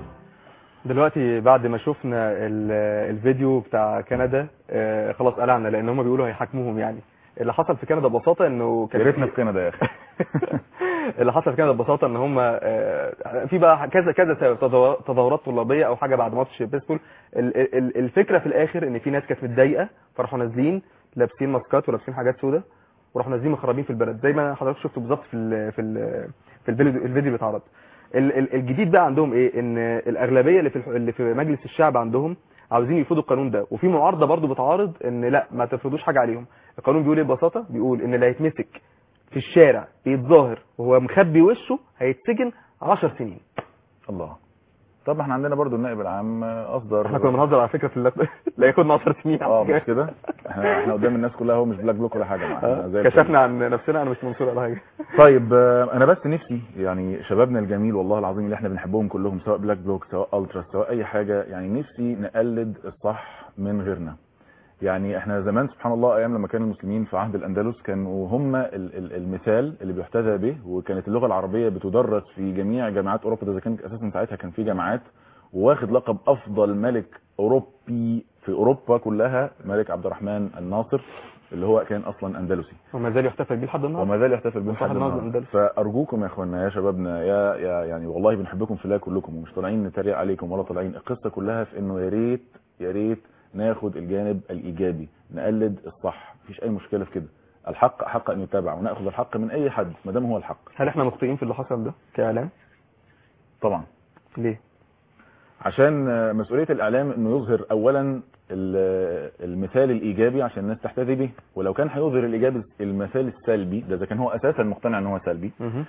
Speaker 3: دلوقتي بعد ما شفنا ال- الفيديو بتاع كندا آه، خلاص قلعنا لان هم بيقولوا هيحاكموهم يعني اللي حصل في كندا ببساطه انه
Speaker 2: يا ريتنا في كندا يا اخي
Speaker 3: اللي حصل في كندا ببساطه ان هم آه، في بقى كذا كذا سبب، تظاهر- تظاهرات طلابيه او حاجه بعد ماتش بيسبول ال- ال- ال- الفكره في الاخر ان في ناس كانت متضايقه فراحوا نازلين لابسين ماسكات ولابسين حاجات سوداء وراحوا نازلين مخربين في البلد زي ما حضرتك شفتوا بالظبط في ال في ال في الفيديو الفيديو اللي اتعرض ال- ال- الجديد بقى عندهم ايه ان الاغلبيه اللي في الح- اللي في مجلس الشعب عندهم عاوزين يفرضوا القانون ده وفي معارضه برضو بتعارض ان لا ما تفرضوش حاجه عليهم القانون بيقول ايه ببساطه بيقول ان اللي هيتمسك في الشارع بيتظاهر وهو مخبي وشه هيتسجن 10 سنين
Speaker 2: الله طب احنا عندنا برضو النائب العام اصدر
Speaker 3: احنا كنا بنهزر على فكره في اللق... لا ياخدنا 10 سنين
Speaker 2: اه مش كده احنا احنا قدام الناس كلها هو مش بلاك بلوك ولا حاجه معانا
Speaker 3: آه،
Speaker 2: زي الفل.
Speaker 3: كشفنا عن نفسنا انا مش منصور ولا حاجه
Speaker 2: طيب آه، انا بس نفسي يعني شبابنا الجميل والله العظيم اللي احنا بنحبهم كلهم سواء بلاك بلوك سواء الترا سواء اي حاجه يعني نفسي نقلد الصح من غيرنا يعني احنا زمان سبحان الله ايام لما كانوا المسلمين في عهد الاندلس كانوا هم ال- ال- المثال اللي بيحتذى به وكانت اللغه العربيه بتدرس في جميع جامعات اوروبا ده اذا كانت اساسا ساعتها كان في جامعات وواخد لقب افضل ملك اوروبي في اوروبا كلها ملك عبد الرحمن الناصر اللي هو كان اصلا اندلسي
Speaker 3: وما زال يحتفل بيه لحد النهارده
Speaker 2: وما زال يحتفل بيه
Speaker 3: صاحب
Speaker 2: لحد
Speaker 3: نهضة
Speaker 2: النهارده
Speaker 3: الأندلس.
Speaker 2: فارجوكم يا اخوانا يا شبابنا يا يا يعني والله بنحبكم في الله كلكم ومش طالعين نتريق عليكم ولا طالعين القصه كلها في انه يا ريت يا ريت ناخد الجانب الايجابي نقلد الصح مفيش اي مشكله في كده الحق حق ان يتبع وناخذ الحق من اي حد ما دام هو الحق
Speaker 3: هل احنا مخطئين في اللي حصل ده كاعلام
Speaker 2: طبعا
Speaker 3: ليه
Speaker 2: عشان آه، مسؤوليه الاعلام انه يظهر اولا ال- المثال الايجابي عشان الناس تحتذي به ولو كان هيظهر الايجابي المثال السلبي ده اذا كان هو اساسا مقتنع ان هو سلبي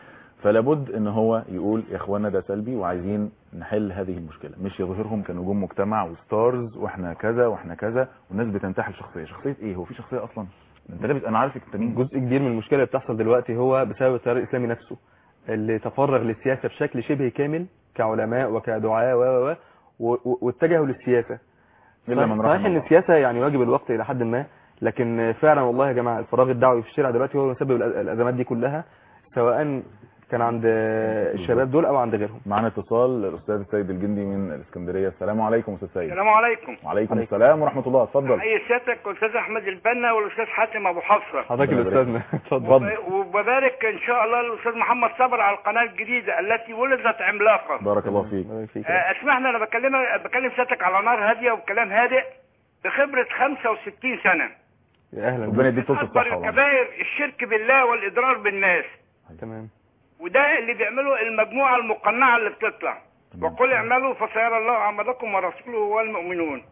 Speaker 2: فلا بد ان هو يقول يا اخوانا ده سلبي وعايزين نحل هذه المشكله مش يظهرهم كنجوم مجتمع وستارز واحنا كذا واحنا كذا والناس بتنتحل شخصيه شخصيه ايه هو في شخصيه اصلا انت لابس انا عارفك انت مين
Speaker 3: جزء كبير من المشكله اللي بتحصل دلوقتي هو بسبب التيار الاسلامي نفسه اللي تفرغ للسياسه بشكل شبه كامل كعلماء وكدعاة و و و و- واتجهوا للسياسه
Speaker 2: إلا من رحم
Speaker 3: صحيح ان
Speaker 2: الله.
Speaker 3: السياسه يعني واجب الوقت الى حد ما لكن فعلا والله يا جماعه الفراغ الدعوي في الشارع دلوقتي هو مسبب الأز- الازمات دي كلها سواء كان عند الشباب دول او عند غيرهم
Speaker 2: معانا اتصال الاستاذ السيد الجندي من الاسكندريه السلام عليكم استاذ سيد
Speaker 16: السلام عليكم
Speaker 2: وعليكم السلام ورحمه الله اتفضل
Speaker 16: حي سيادتك الاستاذ احمد البنا والاستاذ حاتم ابو حفصه
Speaker 3: حضرتك اللي استاذنا اتفضل
Speaker 16: وب- وببارك ان شاء الله للاستاذ محمد صبر على القناه الجديده التي ولدت عملاقه
Speaker 2: بارك الله فيك
Speaker 16: آه، اسمحنا انا بكلم بكلم سيادتك على نار هاديه وبكلام هادئ بخبره 65 سنه
Speaker 3: يا اهلا
Speaker 2: ربنا يديك طول
Speaker 16: اكبر
Speaker 2: الصحه والله
Speaker 16: الكبائر الشرك بالله والاضرار بالناس
Speaker 3: تمام
Speaker 16: وده اللي بيعمله المجموعه المقنعه اللي بتطلع وقل اعملوا فسيرى الله عملكم ورسوله والمؤمنون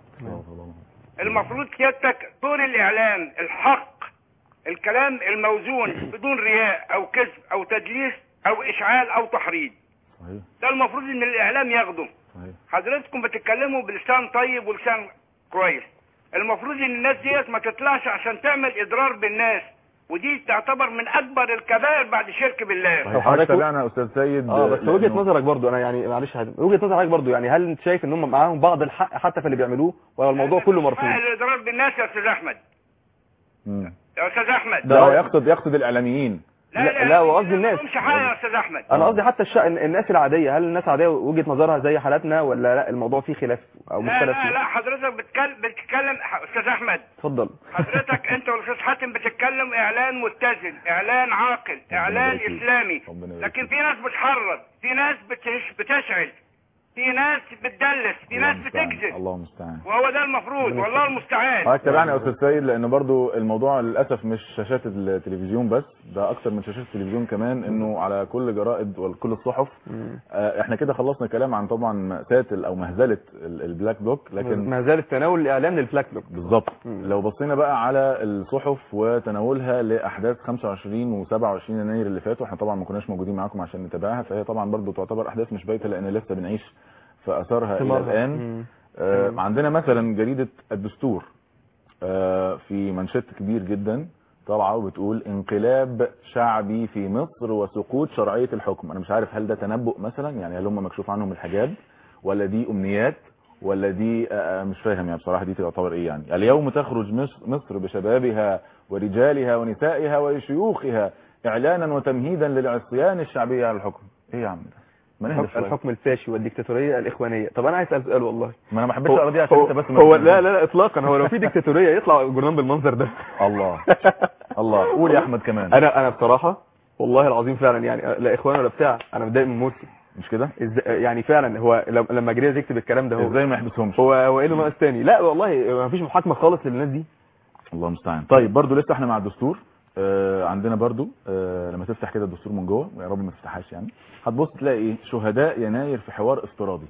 Speaker 16: المفروض سيادتك دور الاعلام الحق الكلام الموزون بدون رياء او كذب او تدليس او اشعال او تحريض
Speaker 2: صحيح
Speaker 16: ده المفروض ان الاعلام ياخده
Speaker 2: صحيح
Speaker 16: حضرتكم بتتكلموا بلسان طيب ولسان كويس المفروض ان الناس ديت ما تطلعش عشان تعمل اضرار بالناس ودي تعتبر من اكبر الكبائر بعد الشرك بالله
Speaker 2: صحيح حضرتك تابعنا يا استاذ سيد
Speaker 3: اه بس وجهه
Speaker 2: لأنه-
Speaker 3: نظرك برضو انا يعني معلش حازم وجهه نظرك برضو يعني هل انت شايف ان هم معاهم بعض الحق حتى في اللي بيعملوه ولا الموضوع كله مرفوض
Speaker 16: الاضرار بالناس يا استاذ احمد
Speaker 2: مم.
Speaker 16: يا استاذ احمد
Speaker 2: ده هو يقصد يقصد الاعلاميين
Speaker 16: لا
Speaker 3: لا, لا وقصدي الناس
Speaker 16: مش حاجه يا استاذ احمد
Speaker 3: انا قصدي حتى الش... الناس العاديه هل الناس عاديه وجهه نظرها زي حالاتنا ولا لا الموضوع فيه خلاف او
Speaker 16: لا
Speaker 3: مختلف
Speaker 16: لا
Speaker 3: فيه
Speaker 16: لا حضرتك بتتكلم بتتكلم استاذ احمد
Speaker 3: اتفضل
Speaker 16: حضرتك انت والاستاذ حاتم بتتكلم اعلان متزن اعلان عاقل اعلان
Speaker 2: يبارك فيك.
Speaker 16: اسلامي
Speaker 2: ربنا يبارك
Speaker 16: لكن في ناس بتحرض في ناس بتش... بتشعل في ناس بتدلس في ناس بتكذب
Speaker 2: الله المستعان
Speaker 16: وهو ده المفروض والله المستعان
Speaker 2: حضرتك تابعني يا استاذ سيد لان برضو الموضوع للاسف مش شاشات التلفزيون بس ده اكتر من شاشات التلفزيون كمان انه على كل جرائد وكل الصحف آه، احنا كده خلصنا كلام عن طبعا مأساة ال- او مهزله ال- البلاك بلوك لكن
Speaker 3: ما زال التناول الاعلام للبلاك بلوك
Speaker 2: بالظبط لو بصينا بقى على الصحف وتناولها لاحداث 25 و27 يناير اللي فاتوا احنا طبعا ما كناش موجودين معاكم عشان نتابعها فهي طبعا برضو تعتبر احداث مش بايته لان لسه بنعيش في اثارها الى
Speaker 3: ثمارها.
Speaker 2: الان
Speaker 3: مم.
Speaker 2: آه عندنا مثلا جريده الدستور آه في منشط كبير جدا طالعه وبتقول انقلاب شعبي في مصر وسقوط شرعيه الحكم انا مش عارف هل ده تنبؤ مثلا يعني هل هم مكشوف عنهم الحجاب ولا دي امنيات ولا دي آه، مش فاهم يعني بصراحه دي تعتبر ايه يعني اليوم تخرج مصر- مصر بشبابها ورجالها ونسائها وشيوخها اعلانا وتمهيدا للعصيان الشعبي على الحكم ايه يا عم ده ما نهدى
Speaker 3: الحكم,
Speaker 2: شوية.
Speaker 3: الحكم الفاشي والديكتاتوريه الاخوانيه طب انا عايز اسال سؤال والله
Speaker 2: ما انا ما حبيتش
Speaker 3: هو-
Speaker 2: اقرا دي عشان
Speaker 3: هو-
Speaker 2: انت بس
Speaker 3: هو لا لا لا اطلاقا هو لو في ديكتاتوريه يطلع الجرنان بالمنظر ده
Speaker 2: الله الله قول يا احمد كمان
Speaker 3: انا انا بصراحه والله العظيم فعلا يعني لا اخوان ولا بتاع انا متضايق من مرسي
Speaker 2: مش كده
Speaker 3: إز- يعني فعلا هو لم- لما جريده تكتب الكلام ده هو
Speaker 2: ازاي ما يحبسهمش
Speaker 3: هو هو ايه اللي ناقص تاني لا والله ما فيش محاكمه خالص للناس دي
Speaker 2: الله المستعان طيب برضو لسه احنا مع الدستور آه عندنا برضو آه لما تفتح كده الدستور من جوه يا رب ما تفتحهاش يعني هتبص تلاقي ايه شهداء يناير في حوار افتراضي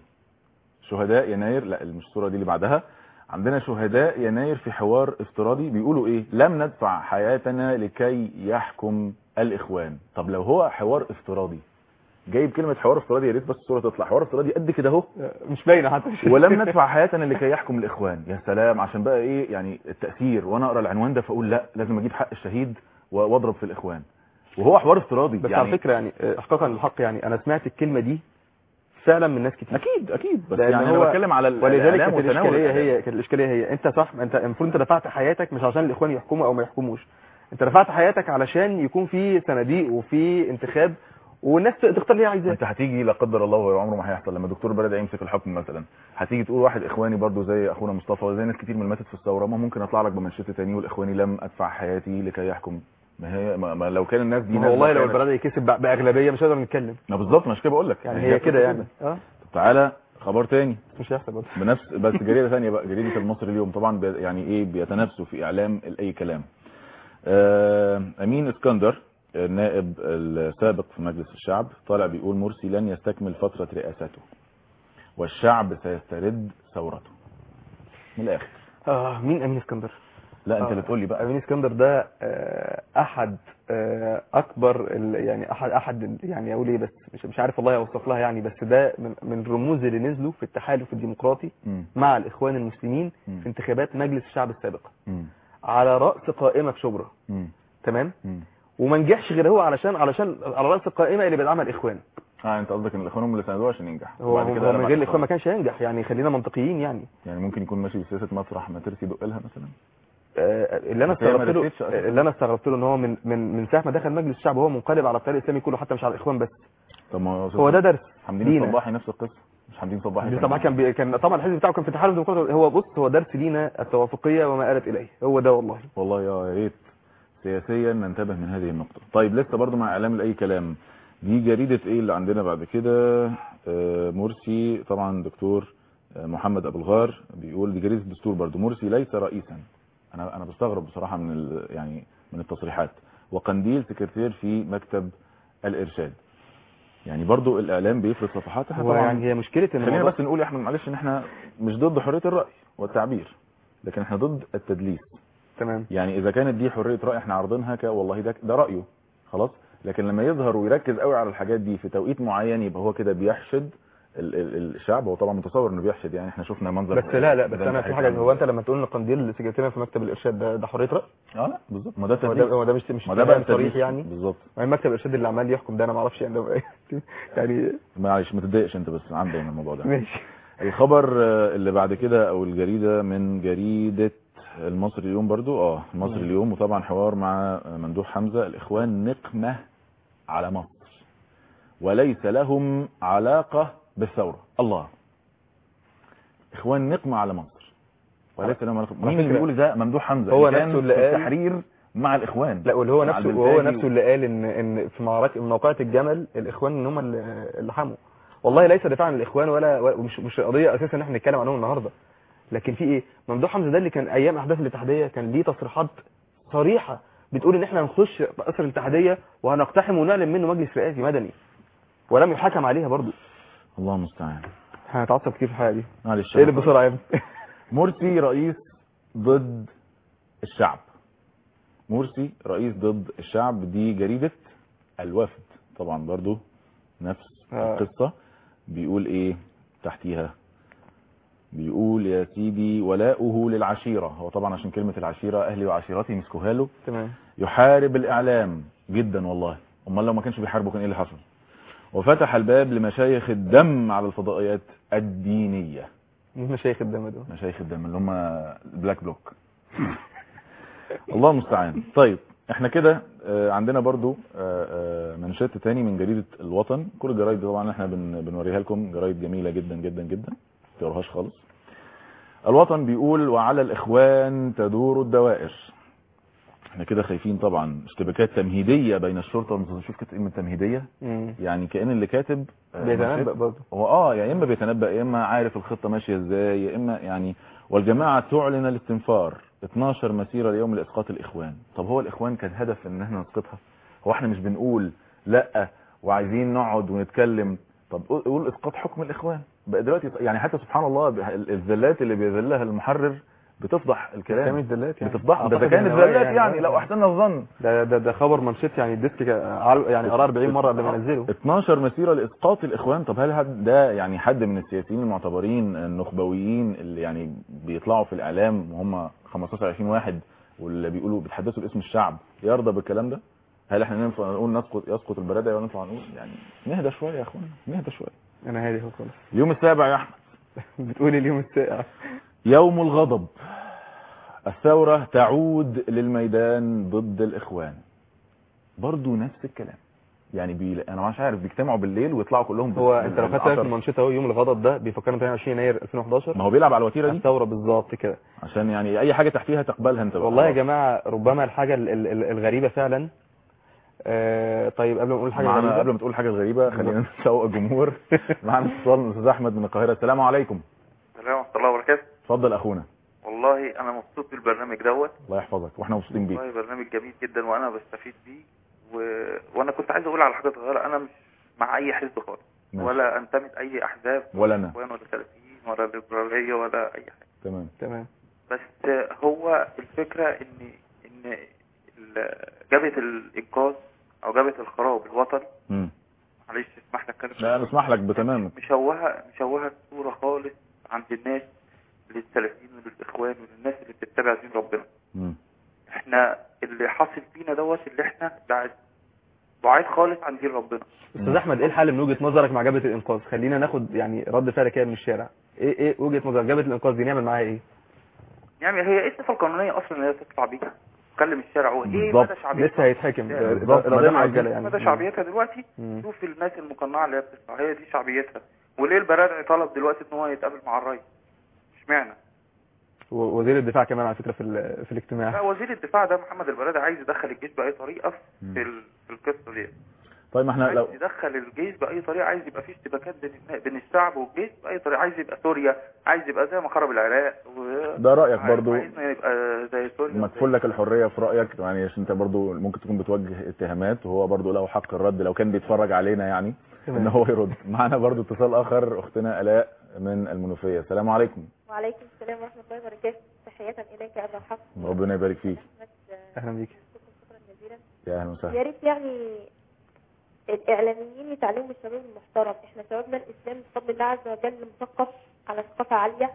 Speaker 2: شهداء يناير لا مش الصوره دي اللي بعدها عندنا شهداء يناير في حوار افتراضي بيقولوا ايه لم ندفع حياتنا لكي يحكم الاخوان طب لو هو حوار افتراضي جايب كلمه حوار افتراضي يا ريت بس الصوره تطلع حوار افتراضي قد كده اهو
Speaker 3: مش باينه حتى
Speaker 2: ولم ندفع حياتنا لكي يحكم الاخوان يا سلام عشان بقى ايه يعني التاثير وانا اقرا العنوان ده فاقول لا لازم اجيب حق الشهيد و- واضرب في الاخوان وهو حوار افتراضي
Speaker 3: بس
Speaker 2: يعني
Speaker 3: على فكره يعني آه، احقاقا للحق يعني انا سمعت الكلمه دي فعلا من ناس كتير
Speaker 2: اكيد اكيد بس
Speaker 3: لأن
Speaker 2: يعني انا
Speaker 3: هو-
Speaker 2: بتكلم على ال-
Speaker 3: ولذلك
Speaker 2: الإعلام
Speaker 3: كانت
Speaker 2: وتناول
Speaker 3: الاشكاليه
Speaker 2: الإعلام.
Speaker 3: هي كانت الاشكاليه هي انت صح انت المفروض انت دفعت حياتك مش عشان الاخوان يحكموا او ما يحكموش انت دفعت حياتك علشان يكون في صناديق وفي انتخاب والناس تختار اللي هي عايزاه
Speaker 2: انت هتيجي لا قدر الله وهو عمره ما هيحصل لما دكتور بلد يمسك الحكم مثلا هتيجي تقول واحد اخواني برضو زي اخونا مصطفى وزي ناس كتير من اللي ماتت في الثوره ما ممكن اطلع لك بمنشط تاني والاخواني لم ادفع حياتي لكي يحكم ما هي ما, ما لو كان الناس دي
Speaker 3: ما
Speaker 2: ناس
Speaker 3: والله لو
Speaker 2: كانت-
Speaker 3: البلد يكسب بأ- باغلبيه مش هنقدر نتكلم
Speaker 2: ما بالظبط مش كده بقول لك
Speaker 3: يعني هي كده يعني اه
Speaker 2: طب تعالى خبر تاني
Speaker 3: مش هيحصل برضه
Speaker 2: بنفس بس جريده ثانيه بقى جريده المصري اليوم طبعا بي يعني ايه بيتنافسوا في اعلام اي كلام آه امين اسكندر النائب السابق في مجلس الشعب طالع بيقول مرسي لن يستكمل فتره رئاسته والشعب سيسترد ثورته من الاخر
Speaker 3: اه مين امين اسكندر
Speaker 2: لا انت
Speaker 3: آه.
Speaker 2: اللي تقول لي بقى
Speaker 3: امين اسكندر ده آه، احد آه، اكبر ال- يعني احد احد ال- يعني اقول ايه بس مش مش عارف والله اوصف لها يعني بس ده من من الرموز اللي نزلوا في التحالف الديمقراطي
Speaker 2: مم.
Speaker 3: مع الاخوان المسلمين
Speaker 2: مم.
Speaker 3: في انتخابات مجلس الشعب السابقه
Speaker 2: مم.
Speaker 3: على راس قائمه في شبرا
Speaker 2: مم.
Speaker 3: تمام
Speaker 2: مم.
Speaker 3: وما نجحش غير هو علشان علشان على راس القائمه اللي بيدعمها الاخوان
Speaker 2: اه انت قصدك ان الاخوان هم اللي ساندوه عشان ينجح
Speaker 3: هو
Speaker 2: وبعد
Speaker 3: هو
Speaker 2: كده
Speaker 3: من
Speaker 2: بعد
Speaker 3: غير الاخوان
Speaker 2: الإخوان.
Speaker 3: ما كانش هينجح يعني خلينا منطقيين يعني
Speaker 2: يعني ممكن يكون ماشي بسياسه مسرح ما ترسي يدق لها مثلا
Speaker 3: آه، اللي انا
Speaker 2: بس هي ما
Speaker 3: استغربت له
Speaker 2: رستش أساساً.
Speaker 3: اللي انا استغربت له ان هو من من من ساعه ما دخل مجلس الشعب وهو منقلب على التيار الاسلامي كله حتى مش على الاخوان بس
Speaker 2: طب ما
Speaker 3: هو ده درس
Speaker 2: حمدين
Speaker 3: لينا.
Speaker 2: الصباحي نفس القصه مش حمدين صباحي
Speaker 3: دي طبعا كان بي... كان طبعا الحزب بتاعه كان في التحالف الديمقراطي هو بص هو درس لينا التوافقيه وما آلت اليه هو ده والله
Speaker 2: والله يا يا ريت سياسيا ننتبه من هذه النقطة طيب لسه برضو مع اعلام لاي كلام دي جريدة ايه اللي عندنا بعد كده آه، مرسي طبعا دكتور آه، محمد ابو الغار بيقول دي جريدة الدستور برضو مرسي ليس رئيسا انا انا بستغرب بصراحة من ال- يعني من التصريحات وقنديل سكرتير في مكتب الارشاد يعني برضو الاعلام بيفرض صفحات احنا
Speaker 3: هو
Speaker 2: طبعا
Speaker 3: يعني هي مشكله ان
Speaker 2: خلينا
Speaker 3: الموضوع-
Speaker 2: بس نقول يا احمد معلش ان احنا مش ضد حرية الرأي والتعبير لكن احنا ضد التدليس
Speaker 3: تمام
Speaker 2: يعني اذا كانت دي حريه راي احنا عارضينها ك والله ده ده رايه خلاص لكن لما يظهر ويركز قوي على الحاجات دي في توقيت معين يبقى هو كده بيحشد ال ال الشعب هو طبعا متصور انه بيحشد يعني احنا شفنا منظر
Speaker 3: بس لا لا بس
Speaker 2: ده
Speaker 3: انا في حاجه هو انت لما تقول ان قنديل سكرتير في مكتب الارشاد ده ده حريه راي
Speaker 2: اه لا بالظبط ما ده
Speaker 3: هو
Speaker 2: تدليس
Speaker 3: ده هو ده مش مش
Speaker 2: ما ده بقى
Speaker 3: كلام صريح
Speaker 2: التدليس.
Speaker 3: يعني
Speaker 2: بالظبط
Speaker 3: يعني مكتب الارشاد اللي عمال يحكم ده انا ما اعرفش يعني ده يعني
Speaker 2: معلش ما تتضايقش انت بس عندي الموضوع ده
Speaker 3: ماشي
Speaker 2: الخبر آه، اللي بعد كده او الجريده من جريده المصري اليوم برضو اه المصري
Speaker 3: مم.
Speaker 2: اليوم وطبعا حوار مع ممدوح حمزه الاخوان نقمه على مصر وليس لهم علاقه بالثوره الله اخوان نقمه على مصر وليس لهم علاقه
Speaker 3: على
Speaker 2: مين اللي
Speaker 3: فكرة
Speaker 2: بيقول ده ممدوح حمزه
Speaker 3: هو
Speaker 2: اللي كان
Speaker 3: نفسه اللي
Speaker 2: في
Speaker 3: قال-
Speaker 2: التحرير مع الاخوان
Speaker 3: لا واللي هو
Speaker 2: مع
Speaker 3: نفسه وهو
Speaker 2: البلتاجي
Speaker 3: نفسه اللي قال ان ان في معركه موقعة الجمل الاخوان ان هم اللي اللي حموا والله ليس دفاعا عن الاخوان ولا ولا- مش مش قضيه اساسا ان احنا نتكلم عنهم النهارده لكن في ايه ممدوح حمزه ده اللي كان ايام احداث الاتحاديه كان ليه تصريحات صريحه بتقول ان احنا هنخش قصر الاتحاديه وهنقتحم ونعلن منه مجلس رئاسي مدني ولم يحكم عليها برضو
Speaker 2: الله المستعان
Speaker 3: هنتعصب كتير في الحلقه دي
Speaker 2: معلش
Speaker 3: اقلب بسرعه يا ابني
Speaker 2: مرسي رئيس ضد الشعب مرسي رئيس ضد الشعب دي جريدة الوفد طبعا برضو نفس
Speaker 3: آه.
Speaker 2: القصة بيقول ايه تحتيها بيقول يا سيدي ولاؤه للعشيرة هو طبعا عشان كلمة العشيرة اهلي وعشيرتي مسكوها له
Speaker 3: تمام
Speaker 2: يحارب الاعلام جدا والله امال لو ما كانش بيحاربه كان ايه اللي حصل وفتح الباب لمشايخ الدم على الفضائيات الدينيه
Speaker 3: مين مشايخ الدم دول
Speaker 2: مشايخ الدم اللي هم البلاك بلوك الله المستعان طيب احنا كده آه، عندنا برضو آه، آه، منشات تاني من جريدة الوطن كل الجرايد دي طبعا احنا بن- بنوريها لكم جرايد جميلة جدا جدا جدا ما تقروهاش خالص الوطن بيقول وعلى الاخوان تدور الدوائر احنا كده خايفين طبعا اشتباكات تمهيدية بين الشرطة والمستشفى شوف كده كلمة تمهيدية
Speaker 3: مم.
Speaker 2: يعني كأن اللي كاتب آه،
Speaker 3: بيتنبأ
Speaker 2: منشات-
Speaker 3: برضه
Speaker 2: هو اه يا اما بيتنبأ يا اما عارف الخطة ماشية ازاي يا اما يعني والجماعة تعلن الاستنفار 12 مسيرة اليوم لاسقاط الاخوان طب هو الاخوان كان هدف ان احنا نسقطها هو احنا مش بنقول لا وعايزين نقعد ونتكلم طب قول- قول اسقاط حكم الاخوان بقى دلوقتي يعني حتى سبحان الله ال- الذلات اللي بيذلها المحرر بتفضح الكلام
Speaker 3: كلام الدلات يعني
Speaker 2: بتفضح ده
Speaker 3: أعتقد
Speaker 2: كان
Speaker 3: إن هو
Speaker 2: الذلات يعني لو
Speaker 3: آه.
Speaker 2: احسننا الظن
Speaker 3: ده ده ده خبر منشط يعني الديسك كا- عال- يعني قرا 40 مره قبل ما انزله
Speaker 2: 12 مسيره لاسقاط الاخوان طب هل حد ده يعني حد من السياسيين المعتبرين النخبويين اللي يعني بيطلعوا في الاعلام وهم 15 20 واحد واللي بيقولوا بيتحدثوا باسم الشعب يرضى بالكلام ده هل احنا ننفع نقول نسقط يسقط البرادة ولا نطلع نقول يعني نهدى شويه يا اخوانا نهدى شويه
Speaker 3: انا هادي اهو خالص
Speaker 2: اليوم السابع يا احمد
Speaker 3: بتقول اليوم الساعه
Speaker 2: يوم الغضب الثورة تعود للميدان ضد الإخوان برضو نفس الكلام يعني بي... أنا مش عارف بيجتمعوا بالليل ويطلعوا كلهم
Speaker 3: هو
Speaker 2: بال-
Speaker 3: انت لو خدت بالك
Speaker 2: بالعصر.
Speaker 3: من المنشط اهو يوم الغضب ده بيفكرنا ب 22 يناير 2011
Speaker 2: ما هو بيلعب على الوتيرة دي
Speaker 3: الثوره بالظبط كده
Speaker 2: عشان يعني أي حاجة تحتيها تقبلها أنت بقى.
Speaker 3: والله يا
Speaker 2: خلاص.
Speaker 3: جماعه ربما الحاجه ال- ال- ال- الغريبه فعلا آه طيب قبل ما نقول حاجه
Speaker 2: معانا
Speaker 3: غريبه
Speaker 2: قبل ما تقول حاجة غريبة خلينا نسوق الجمهور معانا اتصال من الأستاذ أحمد من القاهرة السلام عليكم
Speaker 17: السلام ورحمة الله وبركاته
Speaker 2: اتفضل أخونا
Speaker 17: والله أنا مبسوط بالبرنامج دوت
Speaker 2: الله يحفظك وإحنا مبسوطين بيك
Speaker 17: والله برنامج جميل جدا وأنا بستفيد بيه و... وأنا كنت عايز أقول على حاجة صغيرة أنا مش مع أي حزب خالص
Speaker 2: ماشي.
Speaker 17: ولا أنتمي لأي أحزاب
Speaker 2: ولا أنا
Speaker 17: إخوان ولا ثلاثيين ولا ليبرالية ولا أي حاجة
Speaker 2: تمام
Speaker 3: تمام
Speaker 17: بس هو الفكرة ان ان ال- جبهة الانقاذ او جبهة الخراب الوطني
Speaker 2: مم.
Speaker 17: معلش اسمح لي اتكلم
Speaker 2: لا نسمح لك بتمام
Speaker 17: مشوهة مشوهة الصورة خالص عند الناس للسلفيين وللاخوان وللناس اللي بتتبع دين ربنا
Speaker 2: مم.
Speaker 17: احنا اللي حاصل فينا دوت اللي احنا بعد بعيد خالص عن دين ربنا
Speaker 3: استاذ احمد ايه الحل من وجهه نظرك مع جبهه الانقاذ خلينا ناخد يعني رد فعل كده من الشارع ايه ايه وجهه نظرك جبهه الانقاذ دي نعمل معاها ايه
Speaker 17: يعني هي ايه الصفة القانونية اصلا اللي هي تطلع بيها تكلم الشارع هو ايه
Speaker 3: بالظبط.
Speaker 17: مدى شعبيتها
Speaker 3: لسه هيتحكم.
Speaker 17: الشارع.
Speaker 3: بالظبط.
Speaker 17: مدى
Speaker 3: مدام
Speaker 17: شعبيتها-
Speaker 3: عجلة يعني.
Speaker 17: مدى
Speaker 3: مم.
Speaker 17: شعبيتها دلوقتي
Speaker 3: مم.
Speaker 17: شوف الناس المقنعة اللي هي بتطلع هي دي شعبيتها وليه البرادعي طلب دلوقتي ان هو يتقابل مع الرئيس اشمعنى
Speaker 3: و- وزير الدفاع كمان على فكره في ال- في
Speaker 17: لا
Speaker 3: الاجتماع
Speaker 17: وزير الدفاع ده محمد البرادعي عايز يدخل الجيش باي طريقة في ال- في القصة دي
Speaker 2: طيب ما احنا
Speaker 17: عايز
Speaker 2: لو
Speaker 17: يدخل الجيش باي طريقه عايز يبقى في اشتباكات بين النا- بين الشعب والجيش باي طريقه عايز يبقى سوريا عايز يبقى زي ما خرب العراق و...
Speaker 2: ده رأيك
Speaker 17: عايز-
Speaker 2: برضو.
Speaker 17: عايزنا يبقى زي سوريا
Speaker 2: مكفول لك الحريه في رايك يعني عشان انت برضو ممكن تكون بتوجه اتهامات وهو برضو له حق الرد لو كان بيتفرج علينا يعني
Speaker 3: تمام.
Speaker 2: ان هو يرد معانا برضو اتصال اخر اختنا الاء من المنوفيه السلام عليكم
Speaker 18: وعليكم السلام ورحمة الله وبركاته تحية إليك يا أبا حفص
Speaker 2: ربنا يبارك فيك
Speaker 3: اهلا بيك
Speaker 18: شكرا جزيلا
Speaker 2: يا اهلا
Speaker 18: يا
Speaker 2: وسهلا
Speaker 18: ريت يعني الإعلاميين يتعلموا الشباب المحترم إحنا شبابنا الإسلامي بفضل الله عز وجل مثقف على ثقافة عالية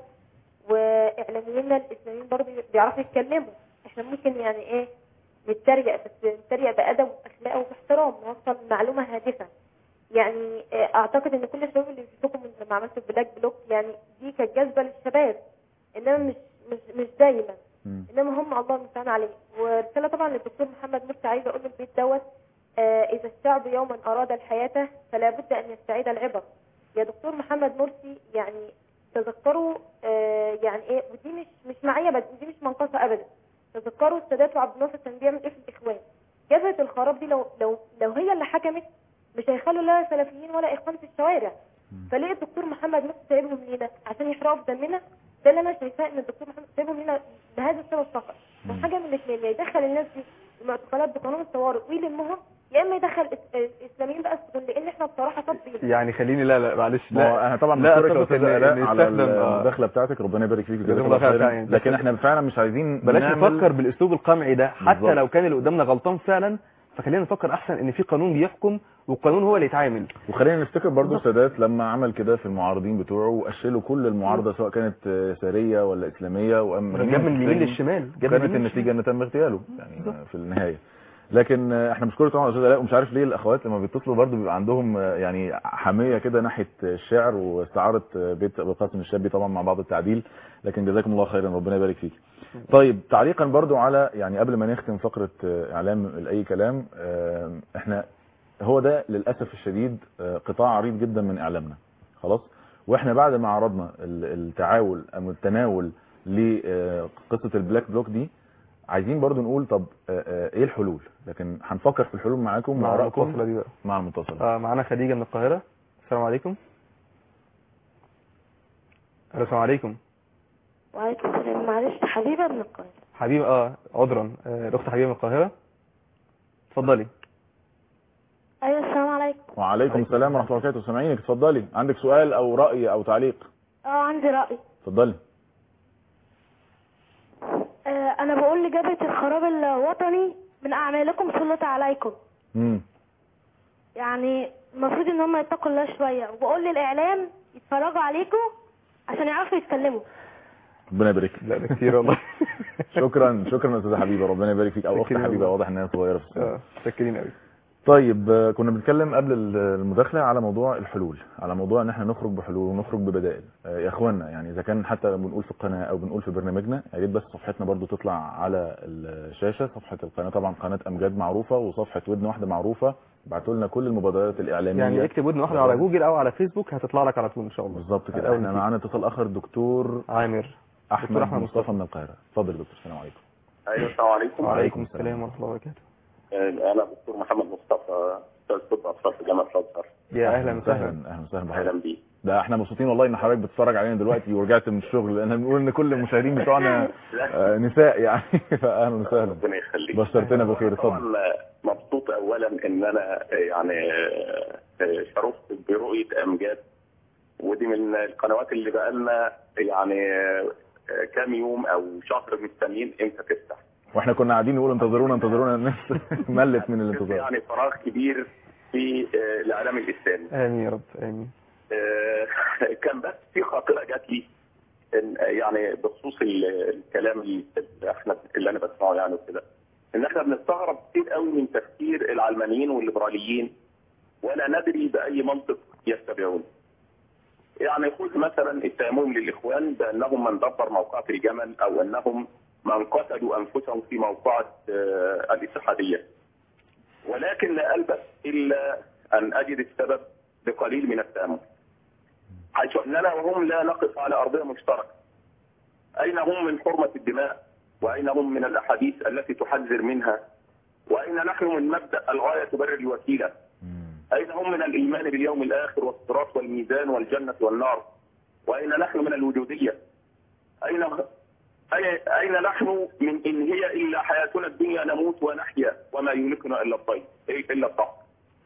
Speaker 18: وإعلاميين الإسلاميين برضه بيعرفوا يتكلموا إحنا ممكن يعني إيه نتريق بس نتريق بأدب وأخلاق وباحترام نوصل معلومة هادفة يعني آه، أعتقد إن كل الشباب اللي بيشوفوكم من لما عملتوا بلاك بلوك يعني دي كانت جاذبة للشباب إنما مش مش مش دايما انما هم الله المستعان عليه ورساله طبعا للدكتور محمد مرسي عايزه اقول له البيت دوت آه اذا الشعب يوما اراد الحياه فلا بد ان يستعيد العبر يا دكتور محمد مرسي يعني تذكروا آه يعني ايه ودي مش مش معايا بس دي مش منقصه ابدا تذكروا السادات وعبد الناصر كان بيعمل ايه في الاخوان جبهه الخراب دي لو لو لو هي اللي حكمت مش هيخلوا لا سلفيين ولا اخوان في الشوارع فليه الدكتور محمد مرسي سايبهم لينا عشان يحرقوا في دمنا ده اللي انا شايفاه ان الدكتور محمد سايبهم لينا بهذا السبب فقط حاجه من الاثنين يا يدخل الناس دي المعتقلات بقانون الطوارئ ويلمهم يا اما يدخل إس- الاسلاميين بقى السجون لان احنا بصراحه طب
Speaker 3: يعني خليني لا لا معلش
Speaker 2: ما هو
Speaker 3: لا
Speaker 2: انا طبعا
Speaker 3: لا
Speaker 2: بشكرك يا
Speaker 3: اتفق
Speaker 2: استاذ
Speaker 3: إن-
Speaker 2: الاء
Speaker 3: إن
Speaker 2: على
Speaker 3: يستخدم، آه،
Speaker 2: المداخله بتاعتك ربنا يبارك فيك
Speaker 3: جزاكم
Speaker 2: وجزاك
Speaker 3: الله
Speaker 2: الله
Speaker 3: خير
Speaker 2: خيرا
Speaker 3: يعني.
Speaker 2: لكن احنا فعلا مش عايزين
Speaker 3: بلاش
Speaker 2: نعمل-
Speaker 3: نفكر بالاسلوب القمعي ده حتى
Speaker 2: بالظبط.
Speaker 3: لو كان اللي قدامنا غلطان فعلا فخلينا نفكر احسن ان في قانون بيحكم والقانون هو اللي يتعامل
Speaker 2: وخلينا نفتكر برضو السادات لما عمل كده في المعارضين بتوعه واشلوا كل المعارضه سواء كانت آه، يساريه ولا اسلاميه وام
Speaker 3: جاب من اليمين للشمال جاب من
Speaker 2: كانت
Speaker 3: اليمين
Speaker 2: النتيجه ان تم اغتياله يعني آه، في النهايه لكن آه، احنا بنشكرك طبعا يا استاذ الاء ومش عارف ليه الاخوات لما بيتصلوا برضو بيبقى عندهم آه، يعني حميه كده ناحيه الشعر واستعاره آه، بيت ابو القاسم الشابي طبعا مع بعض التعديل لكن جزاكم الله خيرا ربنا يبارك فيك طيب تعليقا برضو على يعني قبل ما نختم فقره آه، اعلام اي كلام آه، احنا هو ده للاسف الشديد آه، قطاع عريض جدا من اعلامنا خلاص واحنا بعد ما عرضنا ال- التعاول او التناول لقصه البلاك بلوك دي عايزين برضو نقول طب آه، آه، ايه الحلول لكن هنفكر في الحلول معاكم
Speaker 3: مع
Speaker 2: وآرائكم
Speaker 3: المتصلة دي بقى.
Speaker 2: مع المتصل
Speaker 3: آه معانا خديجه من القاهره السلام عليكم الو السلام عليكم
Speaker 19: وعليكم السلام معلش حبيبة من القاهرة
Speaker 3: حبيبه اه عذرا آه، الاخت حبيبه من القاهره اتفضلي
Speaker 19: ايوه السلام عليكم
Speaker 2: وعليكم السلام ورحمه الله وبركاته سامعينك اتفضلي عندك سؤال او راي او تعليق
Speaker 19: اه عندي رأي
Speaker 2: اتفضلي
Speaker 19: آه انا بقول لجبهة الخراب الوطني من اعمالكم سلط عليكم
Speaker 2: امم
Speaker 19: يعني المفروض ان هم يتقوا الله شوية وبقول للاعلام يتفرجوا عليكم عشان يعرفوا يتكلموا
Speaker 2: ربنا يبارك
Speaker 3: لا ده كتير والله
Speaker 2: شكرا شكرا يا استاذه حبيبه ربنا يبارك فيك او اخت
Speaker 3: شكراً
Speaker 2: حبيبه
Speaker 3: والله.
Speaker 2: واضح ان هي صغيره في السن
Speaker 3: اه شاكرين قوي
Speaker 2: طيب آه، كنا بنتكلم قبل ال- المداخله على موضوع الحلول على موضوع ان احنا نخرج بحلول ونخرج ببدائل آه، يا اخوانا يعني اذا كان حتى بنقول في القناه او بنقول في برنامجنا يا ريت بس صفحتنا برضو تطلع على الشاشه صفحه القناه طبعا قناه امجاد معروفه وصفحه ودن واحده معروفه ابعتوا لنا كل المبادرات الاعلاميه
Speaker 3: يعني اكتب ودن واحده على جوجل او على فيسبوك هتطلع لك على طول ان شاء الله
Speaker 2: بالظبط كده
Speaker 3: أول
Speaker 2: احنا
Speaker 3: نتيجة.
Speaker 2: معانا اتصال اخر دكتور
Speaker 3: عامر
Speaker 2: احمد,
Speaker 3: دكتور أحمد
Speaker 2: مصطفى
Speaker 3: مصطفى.
Speaker 2: من القاهره اتفضل يا دكتور السلام عليكم
Speaker 20: ايوه السلام عليكم
Speaker 3: وعليكم السلام ورحمه الله وبركاته
Speaker 20: آه، انا دكتور محمد مصطفى استاذ طب اطفال في جامعه الازهر
Speaker 3: يا اهلا وسهلا
Speaker 2: اهلا وسهلا
Speaker 20: اهلا
Speaker 2: بحضرتك
Speaker 20: بيك
Speaker 2: ده احنا مبسوطين والله ان حضرتك بتتفرج علينا دلوقتي ورجعت من الشغل لان بنقول ان كل المشاهدين بتوعنا آه، نساء يعني فاهلا وسهلا
Speaker 20: ربنا يخليك
Speaker 2: بشرتنا بخير اتفضل
Speaker 20: طبعا مبسوط اولا ان انا يعني آه، آه، شرفت برؤيه امجاد ودي من القنوات اللي بقالنا يعني آه، آه، كام يوم او شهر مستنيين امتى تفتح
Speaker 2: واحنا كنا قاعدين نقول انتظرونا انتظرونا الناس ملت من الانتظار
Speaker 20: يعني فراغ كبير في آه، الاعلام الاسلامي
Speaker 3: امين يا رب امين
Speaker 20: آه، كان بس في خاطره جات لي إن- يعني بخصوص ال- الكلام اللي احنا اللي انا بسمعه يعني وكده ان احنا بنستغرب كتير قوي من تفكير العلمانيين والليبراليين ولا ندري باي منطق يتبعون. يعني خذ مثلا التيمم للاخوان بانهم من دبر موقعة الجمل او انهم من قتلوا انفسهم في موقعة آه، الاتحادية. ولكن لا البس الا ان اجد السبب بقليل من التامل. حيث اننا وهم لا نقف على ارضيه مشتركه. اين هم من حرمه الدماء؟ واين هم من الاحاديث التي تحذر منها؟ واين نحن من مبدا الغايه تبرر الوسيله؟ اين هم من الايمان باليوم الاخر والصراط والميزان والجنه والنار؟ واين نحن من الوجوديه؟ اين أي- اين نحن من ان هي الا حياتنا الدنيا نموت ونحيا وما يهلكنا الا الطيب الا الضحك.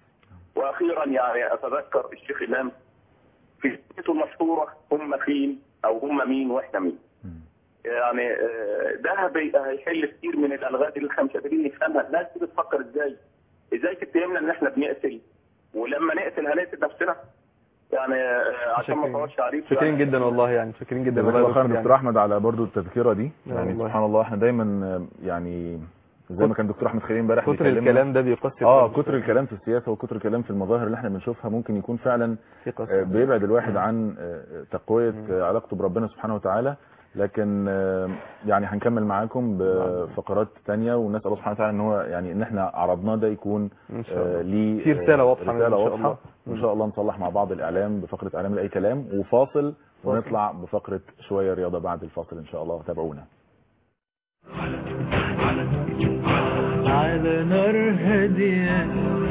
Speaker 20: واخيرا يعني اتذكر الشيخ امام في سيرته المشهوره هم فين او هم مين واحنا مين. يعني آه، ده بي- هيحل كتير من الالغاز اللي احنا مش قادرين نفهمها، الناس دي بتفكر ازاي؟ ازاي تتهمنا ان احنا بنقتل ولما نقتل هنقتل نفسنا؟ يعني آه، عشان ما اطولش عليك
Speaker 3: شاكرين جدا والله يعني شاكرين جدا
Speaker 2: جزاك
Speaker 3: والله
Speaker 2: الله خير
Speaker 3: دكتور
Speaker 2: دكتور احمد على برضو التذكره دي
Speaker 3: لا
Speaker 2: يعني
Speaker 3: والله.
Speaker 2: سبحان الله احنا دايما آه، يعني زي ما كان دكتور احمد خليل امبارح
Speaker 3: كتر
Speaker 2: بيكلمنا-
Speaker 3: الكلام ده بيقصر
Speaker 2: اه
Speaker 3: قلب
Speaker 2: كتر الكلام في السياسه وكتر الكلام في المظاهر اللي احنا بنشوفها ممكن يكون فعلا
Speaker 3: في قصر.
Speaker 2: آه، بيبعد الواحد عن آه، تقويه آه، علاقته بربنا سبحانه وتعالى لكن آه، يعني هنكمل معاكم بفقرات تانية ونسال الله سبحانه وتعالى ان هو يعني ان احنا عرضناه ده يكون
Speaker 3: إن شاء الله.
Speaker 2: آه، ليه
Speaker 3: في رسالة
Speaker 2: آه،
Speaker 3: واضحة منه
Speaker 2: رساله
Speaker 3: إن شاء
Speaker 2: واضحه
Speaker 3: الله.
Speaker 2: وان شاء الله نصلح مع بعض الاعلام بفقره اعلام لاي كلام وفاصل ونطلع بفقره شويه رياضه بعد الفاصل ان شاء الله تابعونا
Speaker 1: على نار هادية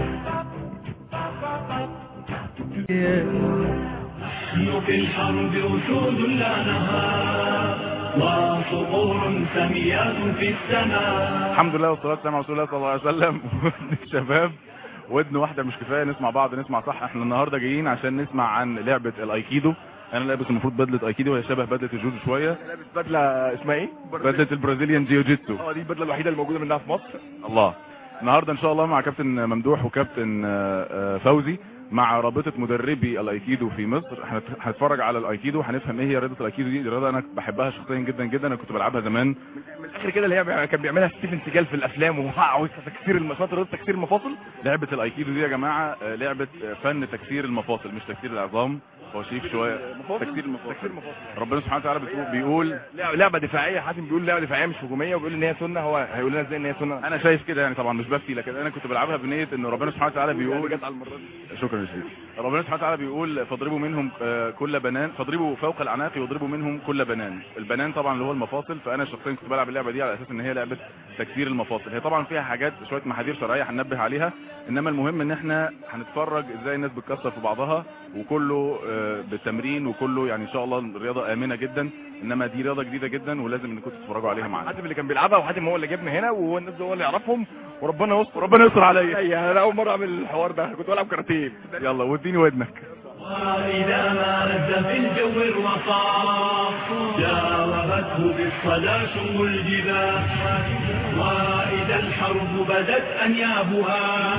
Speaker 21: في الحرب أسود لا نهار وصقور سميات في السماء
Speaker 2: الحمد لله والصلاه والسلام على رسول الله صلى الله عليه وسلم شباب ودن واحده مش كفايه نسمع بعض نسمع صح احنا النهارده جايين عشان نسمع عن لعبه الايكيدو انا لابس المفروض بدله ايكيدو وهي شبه بدله الجودو شويه
Speaker 22: لابس بدله اسمها ايه؟
Speaker 2: بدله البرازيليان جيو جيتسو
Speaker 22: اه دي البدله الوحيده اللي موجوده منها في مصر
Speaker 2: الله النهارده ان شاء الله مع كابتن ممدوح وكابتن آه، آه، فوزي مع رابطه مدربي الايكيدو في مصر هنت- هنتفرج على الايكيدو هنفهم ايه هي رياضه الايكيدو دي دي رياضه انا بحبها شخصيا جدا جدا انا كنت بلعبها زمان
Speaker 22: من الاخر كده اللي هي بيع- كان بيعملها ستيفن سيجال في الافلام ووقع تكسير المسافات رياضه تكسير المفاصل
Speaker 2: لعبه الايكيدو دي يا جماعه آه، لعبه آه، فن تكسير المفاصل مش تكسير العظام هو شيك شويه تكسير المفاصل
Speaker 22: تكسير المفاصل
Speaker 2: ربنا سبحانه وتعالى بتقول بيقول
Speaker 22: لعبه لعبة دفاعيه حاتم بيقول لعبه دفاعيه مش هجوميه وبيقول ان هي سنه هو هيقول لنا ازاي ان هي سنه
Speaker 2: انا شايف كده يعني طبعا مش بفتي لكن انا كنت بلعبها بنيه ان ربنا سبحانه وتعالى بيقول
Speaker 22: جت على المره دي
Speaker 2: شكرا يا شريف ربنا سبحانه وتعالى بيقول فاضربوا منهم آه، كل بنان فاضربوا فوق الاعناق واضربوا منهم كل بنان البنان طبعا اللي هو المفاصل فانا شخصيا كنت بلعب اللعبه دي على اساس ان هي لعبه تكسير المفاصل هي طبعا فيها حاجات شويه محاذير شرعيه هننبه عليها انما المهم ان احنا هنتفرج ازاي الناس بتكسر في بعضها وكله آه، بالتمرين وكله يعني ان شاء الله الرياضه امنه جدا انما دي رياضه جديده جدا ولازم انكم تتفرجوا عليها معانا
Speaker 22: حاتم اللي كان بيلعبها وحاتم هو اللي جابني هنا وهو الناس دول هو اللي يعرفهم وربنا يستر
Speaker 2: ربنا يستر عليا
Speaker 22: انا اول مره اعمل الحوار ده كنت بلعب كاراتيه
Speaker 2: يلا واديني ودنك
Speaker 21: وإذا ما نزل في الجو الرصاص جاوبته بالصدى شم الجبال وإذا الحرب بدت أنيابها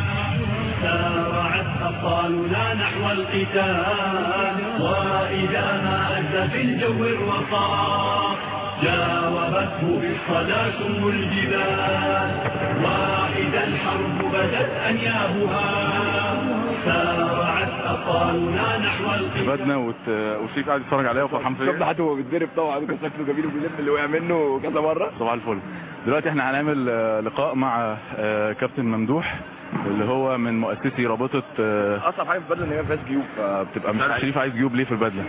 Speaker 21: سارعت أبطالنا نحو القتال وإذا ما نزل في الجو الرصاص جاوبته بالصدى شم الجبال وإذا الحرب بدت أنيابها سارعت أبطالنا نحو القتال
Speaker 2: بدنا وت... وشريف قاعد يتفرج عليها وفرحان فيا
Speaker 22: شفنا حتى هو بيتضرب طبعا وكان شكله جميل وبيلم اللي وقع منه كذا مره
Speaker 2: صباح الفل دلوقتي احنا هنعمل آه، لقاء مع آه، كابتن ممدوح اللي هو من مؤسسي رابطه آه،
Speaker 22: اصعب حاجه في البدله ان هي ما فيهاش جيوب
Speaker 2: بتبقى مش عارف شريف عايز جيوب ليه في البدله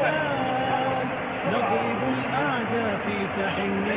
Speaker 21: نضرب الأعداء في ساح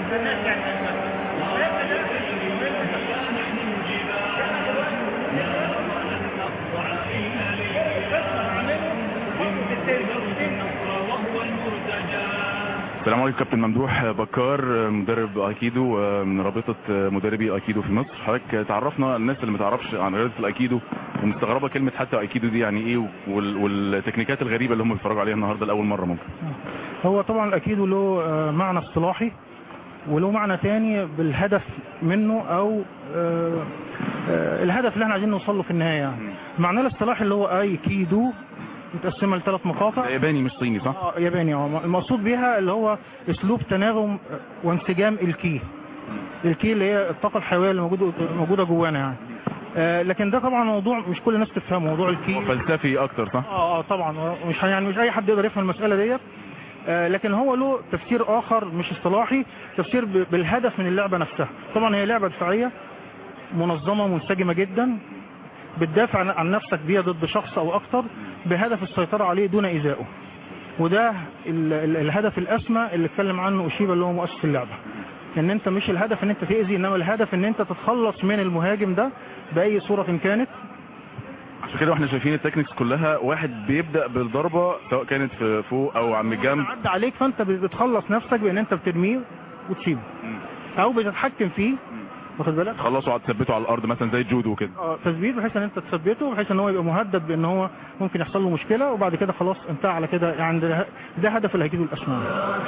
Speaker 2: السلام عليكم كابتن ممدوح بكار مدرب ايكيدو من رابطه مدربي ايكيدو في مصر حضرتك تعرفنا الناس اللي ما تعرفش عن رياضه الايكيدو ومستغربه كلمه حتى ايكيدو دي يعني ايه وال- والتكنيكات الغريبه اللي هم بيتفرجوا عليها النهارده لاول مره ممكن
Speaker 4: هو طبعا اكيد له آه، معنى اصطلاحي وله معنى تاني بالهدف منه او آه، آه، الهدف اللي احنا عايزين نوصل له في النهايه يعني معناه الاصطلاحي اللي هو اي كيدو متقسمه لثلاث مقاطع
Speaker 2: ده ياباني مش صيني صح؟
Speaker 4: اه ياباني اه المقصود بيها اللي هو اسلوب تناغم وانسجام الكي الكي اللي هي الطاقه الحيويه اللي موجوده موجوده جوانا يعني آه لكن ده طبعا موضوع مش كل الناس تفهمه موضوع الكي
Speaker 2: فلسفي اكتر صح؟
Speaker 4: اه اه طبعا آه، مش يعني مش اي حد يقدر يفهم المساله ديت آه لكن هو له تفسير اخر مش اصطلاحي تفسير ب- بالهدف من اللعبه نفسها طبعا هي لعبه دفاعيه منظمه منسجمه جدا بتدافع عن- عن نفسك بيها ضد شخص او اكتر بهدف السيطره عليه دون ايذائه وده ال ال الهدف الاسمى اللي اتكلم عنه اوشيبا اللي هو مؤسس اللعبه ان انت مش الهدف ان انت تاذي انما الهدف ان انت تتخلص من المهاجم ده باي صوره كانت
Speaker 2: عشان كده واحنا شايفين التكنيكس كلها واحد بيبدا بالضربه سواء كانت في فوق او عند الجنب
Speaker 4: عدى عليك فانت بتخلص نفسك بان انت بترميه وتسيبه او بتتحكم فيه واخد بالك
Speaker 2: تخلصوا على تثبتوا على الارض مثلا زي الجودو كده
Speaker 4: اه تثبيت بحيث ان انت تثبته بحيث ان هو يبقى مهدد بان هو ممكن يحصل له مشكله وبعد كده خلاص انتهى على كده يعني ده, ده هدف اللي هيجيبه الاسنان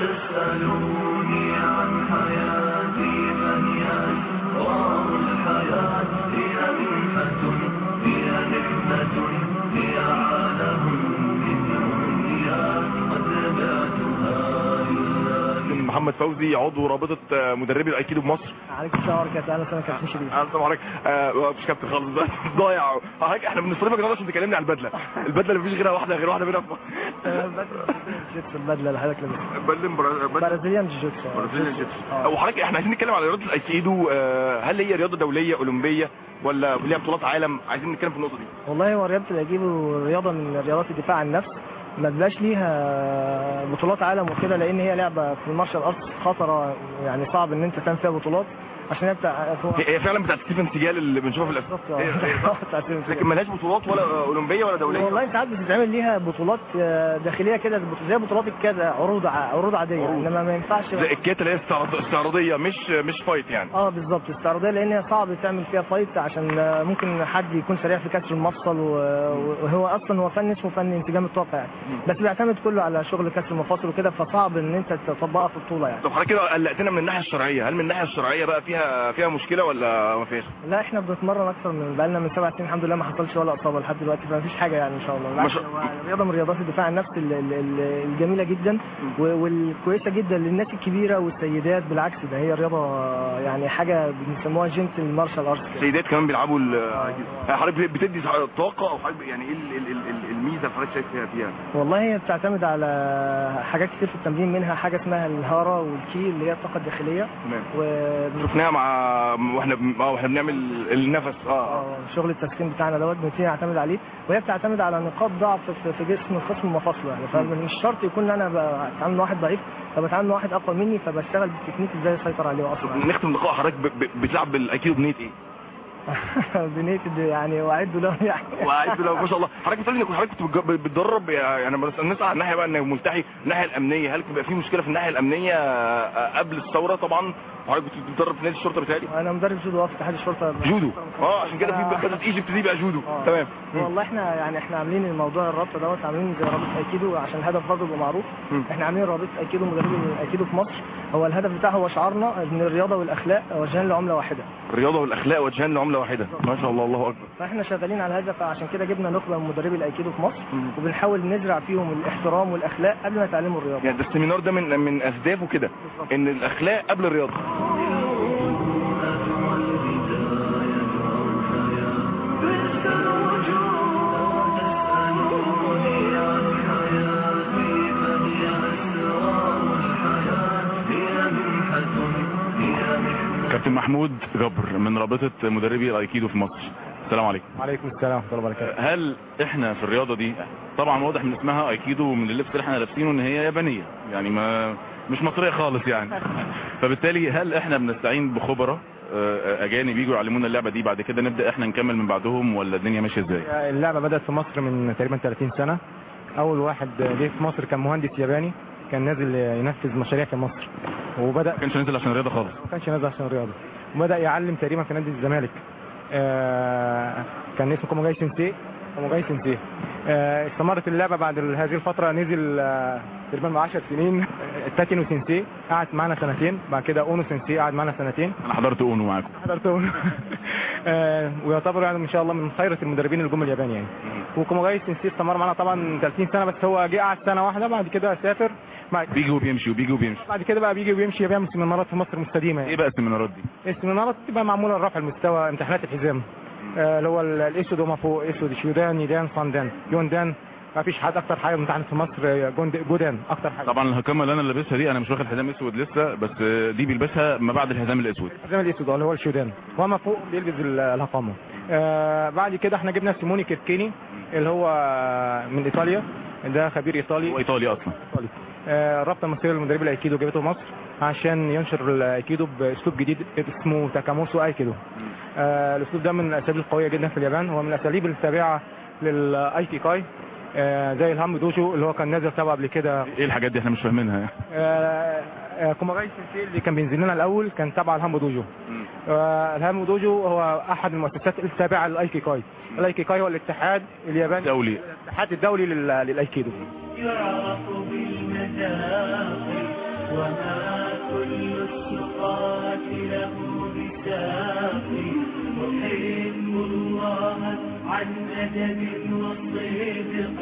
Speaker 21: تسألوني عن حياتي فهي أسرار الحياة هي منحة هي نعمة هي عالم من دنيا قد بعتها لله
Speaker 22: محمد فوزي عضو رابطه آه، مدربي الايكيدو بمصر
Speaker 5: عليكم السلام ورحمه الله اهلا وسهلا كابتن شريف
Speaker 22: اهلا وسهلا حضرتك آه، مش كابتن خالص بس ضايع حضرتك احنا بنستضيفك النهارده عشان تكلمني عن البدله البدله اللي مفيش غيرها واحده غير واحده منها في
Speaker 5: جيتسو البدله اللي حضرتك لابسها
Speaker 22: بدله برا-
Speaker 5: برازيليان جيتسو
Speaker 22: برازيليان جيتسو او حضرتك احنا عايزين نتكلم على رياضه الايكيدو آه، هل هي رياضه دوليه اولمبيه ولا ليها بطولات عالم عايزين نتكلم في النقطه دي
Speaker 5: والله هو رياضه الاجيبو رياضه من رياضات الدفاع عن النفس ما تبقاش ليها بطولات عالم وكده لان هي لعبه في المارشال ارتس خطره يعني صعب ان انت تعمل فيها بطولات عشان هي بتاع
Speaker 22: هي هي فعلا بتاعت ستيفن سيجال اللي بنشوفها في الافلام هي- هي صح؟ لكن ملهاش بطولات ولا اولمبيه ولا دوليه
Speaker 5: والله ساعات بتتعمل ليها بطولات آه، داخليه كده زي بطولات الكذا عروض ع- عروض عاديه انما ما ينفعش
Speaker 22: زي الكيت اللي هي استعراض- استعراضيه مش مش فايت يعني
Speaker 5: اه بالظبط استعراضيه لان هي صعب تعمل فيها فايت عشان آه، ممكن حد يكون سريع في كسر المفصل و- وهو اصلا هو فن اسمه فن انسجام الطاقه يعني بس بيعتمد كله على شغل كسر المفاصل وكده فصعب ان انت تطبقها في البطوله يعني
Speaker 22: طب حضرتك كده قلقتنا من الناحيه الشرعيه هل من الناحيه الشرعيه بقى فيها فيها مشكله ولا ما فيش
Speaker 5: لا احنا بنتمرن اكتر من بقالنا من سبع سنين الحمد لله ما حصلش ولا اصابه لحد دلوقتي فما فيش حاجه يعني ان شاء الله بالعكس
Speaker 22: شاء-
Speaker 5: هو رياضه من رياضات الدفاع عن النفس ال- ال- ال- الجميله جدا و- والكويسه جدا للناس الكبيره والسيدات بالعكس ده هي رياضه يعني حاجه بنسموها جنس المارشال ارتس
Speaker 22: السيدات كمان بيلعبوا ال- حضرتك بتدي طاقه او حضرتك يعني ايه ال- ال- ال- ال- الميزه اللي حضرتك شايف فيها فيها
Speaker 5: والله هي بتعتمد على حاجات كتير في التمرين منها حاجه اسمها الهاره والكي اللي هي الطاقه الداخليه
Speaker 22: تمام
Speaker 5: و
Speaker 22: شفناها مع واحنا بن- اه واحنا بنعمل النفس اه
Speaker 5: شغل التسخين بتاعنا دوت بنبتدي نعتمد عليه وهي بتعتمد على نقاط ضعف في- في جسم الخصم ومفاصله يعني فمش شرط يكون انا بتعامل مع واحد ضعيف فبتعامل مع واحد اقوى مني فبشتغل بالتكنيك ازاي اسيطر عليه اصلا
Speaker 22: نختم لقاء حضرتك ب- ب- بتلعب بالايكيدو بنيه ايه؟
Speaker 5: بنيتد يعني واعد له يعني
Speaker 22: وعايز لو ما شاء الله حضرتك بتقول انك حضرتك كنت بتج- بتدرب يعني بس نسال عن الناحيه بقى انك ملتحي الناحيه الامنيه هل بيبقى في مشكله في الناحيه الامنيه آه، قبل الثوره طبعا وحضرتك كنت بتدرب في نادي الشرطه بتاعي
Speaker 5: انا مدرب جودو في اتحاد الشرطه
Speaker 22: جودو اه عشان كده في بدات ايجيبت دي بقى جودو تمام
Speaker 5: والله احنا يعني احنا عاملين الموضوع الرابط دوت عاملين زي رابط ايكيدو عشان الهدف برضه يبقى معروف
Speaker 22: مم.
Speaker 5: احنا عاملين رابط ايكيدو مدربين ايكيدو في مصر هو الهدف بتاعه هو شعارنا ان الرياضه والاخلاق وجهان لعمله واحده
Speaker 22: الرياضه والاخلاق وجهان لعمله واحده ما شاء الله الله اكبر
Speaker 5: فاحنا شغالين على الهدف عشان كده جبنا نخبه من مدربي الايكيدو في مصر وبنحاول نزرع فيهم الاحترام والاخلاق قبل ما يتعلموا الرياضه
Speaker 22: يعني ده السيمينار ده من من اهدافه كده ان الاخلاق قبل الرياضه
Speaker 2: كابتن محمود جبر من رابطه مدربي الايكيدو في مصر السلام عليكم
Speaker 3: وعليكم السلام ورحمه الله وبركاته
Speaker 2: هل احنا في الرياضه دي طبعا واضح من اسمها ايكيدو ومن اللبس اللي احنا لابسينه ان هي يابانيه يعني ما مش مصريه خالص يعني فبالتالي هل احنا بنستعين بخبراء آه، اجانب يجوا يعلمونا اللعبه دي بعد كده نبدا احنا نكمل من بعدهم ولا الدنيا ماشيه ازاي
Speaker 3: اللعبه بدات في مصر من تقريبا 30 سنه اول واحد جه في مصر كان مهندس ياباني كان نازل ينفذ مشاريع في مصر وبدا
Speaker 2: ما كانش نازل عشان الرياضه خالص
Speaker 3: ما كانش نازل عشان الرياضه وبدا يعلم تقريبا في نادي الزمالك
Speaker 6: آه، كان اسمه كوموجاي سensei كوموجاي سensei آه، استمرت اللعبه بعد ال- هذه الفتره نزل آه، تقريبا من 10 سنين آه، تاكينو سensei قعد معانا سنتين بعد كده اونو سensei قعد معانا سنتين
Speaker 2: انا حضرت اونو معاكم
Speaker 6: حضرت اونو آه، ويعتبر يعني ان شاء الله من خيرة المدربين اللي جم اليابان يعني وكوموجاي سensei استمر معانا طبعا 30 سنه بس هو جه قعد سنه واحده بعد كده سافر بعد
Speaker 2: بيجي وبيمشي وبيجي وبيمشي
Speaker 6: بعد كده بقى بيجي ويمشي بيعمل سيمينارات في مصر مستديمه يعني
Speaker 2: ايه بقى السيمينارات دي
Speaker 6: السيمينارات بتبقى معموله لرفع المستوى امتحانات الحزام آه، اللي هو ال- الاسود وما فوق اسود شيودان نيدان صندان يوندان ما فيش حد اكتر حاجه امتحنت في مصر آه، جوند- جودان اكتر حاجه
Speaker 2: طبعا الهكامه اللي انا لابسها دي انا مش واخد حزام اسود لسه بس دي بيلبسها ما بعد الحزام الاسود
Speaker 6: الحزام الاسود اللي هو الشيودان وما فوق بيلبس ال- الهقامه آه، بعد كده احنا جبنا سيموني كيركيني اللي هو آه، من ايطاليا ده خبير ايطالي
Speaker 2: هو ايطالي اصلا
Speaker 6: ايطالي آه، الرابطه المصريه للمدربين الايكيدو جابته مصر عشان ينشر الايكيدو باسلوب جديد اسمه تاكاموسو ايكيدو آه، الاسلوب ده من الاساليب القويه جدا في اليابان هو من الاساليب التابعه للايكي كاي آه، زي الهام دوجو اللي هو كان نازل تبعه قبل كده
Speaker 2: ايه الحاجات دي احنا مش فاهمينها
Speaker 6: آه، آه، كوماغاي سensei اللي كان بينزل لنا الاول كان تبع الهامبو دوجو آه، الهامبو دوجو هو احد المؤسسات التابعه للايكي كاي الايكي كاي هو الاتحاد الياباني
Speaker 2: الدولي
Speaker 6: الاتحاد الدولي لل- للايكيدو
Speaker 21: يعرف بالمذاق وما كل الصفات له بساق أحب الله عن أدب وصدق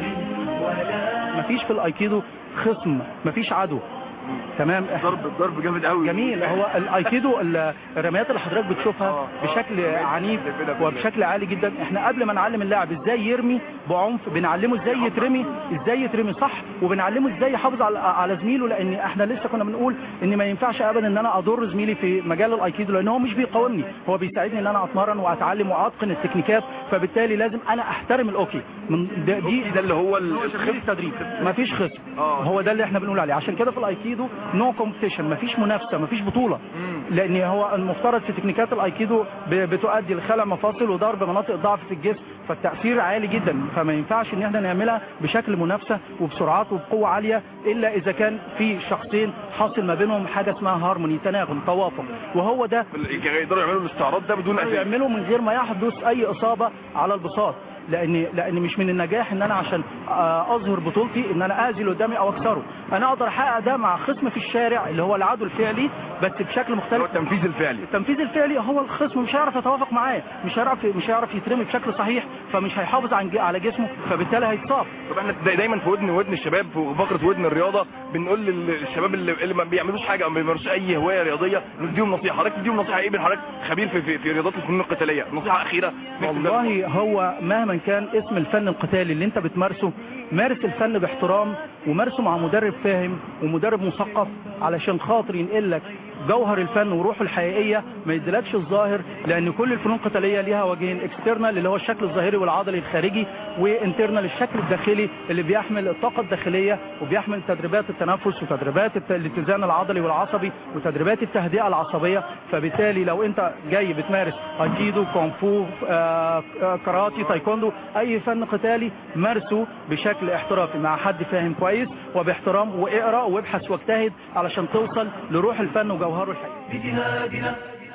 Speaker 21: ولا
Speaker 14: مفيش في الايكيدو خصم مفيش عدو تمام ضرب
Speaker 22: ضرب جامد قوي
Speaker 14: جميل هو الايكيدو ال- الرميات اللي حضرتك بتشوفها بشكل عنيف وبشكل عالي جدا احنا قبل ما نعلم اللاعب ازاي يرمي بعنف بنعلمه ازاي يترمي ازاي يترمي صح وبنعلمه ازاي يحافظ على على زميله لان احنا لسه كنا بنقول ان ما ينفعش ابدا ان انا اضر زميلي في مجال الايكيدو لان هو مش بيقاومني هو بيساعدني ان انا اتمرن واتعلم واتقن التكنيكات فبالتالي لازم انا احترم الاوكي من ده دي ده اللي هو التدريب مفيش خصم هو ده اللي احنا بنقول عليه عشان كده في الايكيدو نو كومبيتيشن مفيش منافسه مفيش بطوله لان هو المفترض في تكنيكات الايكيدو ب- بتؤدي لخلع مفاصل وضرب مناطق ضعف في الجسم فالتاثير عالي جدا فما ينفعش ان احنا نعملها بشكل منافسه وبسرعات وبقوه عاليه الا اذا كان في شخصين حاصل ما بينهم حاجه اسمها هارموني تناغم توافق وهو ده
Speaker 22: يقدروا يعملوا الاستعراض ده بدون
Speaker 14: يقدروا
Speaker 22: اساس
Speaker 14: يعملوا من غير ما يحدث اي اصابه على البساط لان لان مش من النجاح ان انا عشان آه، اظهر بطولتي ان انا اذي اللي قدامي او اكسره انا اقدر احقق ده مع خصم في الشارع اللي هو العدو الفعلي بس بشكل مختلف
Speaker 22: التنفيذ الفعلي
Speaker 14: التنفيذ الفعلي هو الخصم مش هيعرف يتوافق معاه مش هيعرف مش هيعرف يترمي بشكل صحيح فمش هيحافظ عن ج- على جسمه فبالتالي هيتصاب
Speaker 22: طب احنا دا- دايما في ودن ودن الشباب في فقره ودن الرياضه بنقول للشباب اللي, اللي ما بيعملوش حاجه او ما بيمارسوش اي هوايه رياضيه نديهم نصيحه حضرتك تديهم نصيحه ايه بين حضرتك خبير في, في, في رياضات الفنون القتاليه نصيحه اخيره
Speaker 14: والله هو مهما كان اسم الفن القتالي اللي انت بتمارسه مارس الفن باحترام ومارسه مع مدرب فاهم ومدرب مثقف علشان خاطر ينقل لك جوهر الفن وروحه الحقيقيه ما يديلكش الظاهر لان كل الفنون القتاليه ليها وجهين اكسترنال اللي هو الشكل الظاهري والعضلي الخارجي وانترنال الشكل الداخلي اللي بيحمل الطاقه الداخليه وبيحمل تدريبات التنفس وتدريبات الت- الاتزان العضلي والعصبي وتدريبات التهدئه العصبيه فبالتالي لو انت جاي بتمارس ايكيدو كونغ فو آه، آه، كاراتي تايكوندو اي فن قتالي مارسه بشكل احترافي مع حد فاهم كويس وباحترام واقرا وابحث واجتهد علشان توصل لروح الفن وجوهره الحقيقي
Speaker 21: بجهادنا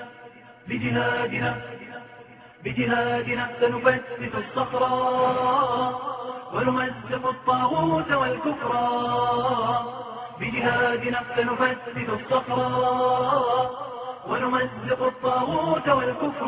Speaker 21: بجهادنا بجهادنا سنفتت الصخرة ونمزق الطاغوت والكفر بجهادنا سنفتت الصخرة ونمزق الطاغوت والكفر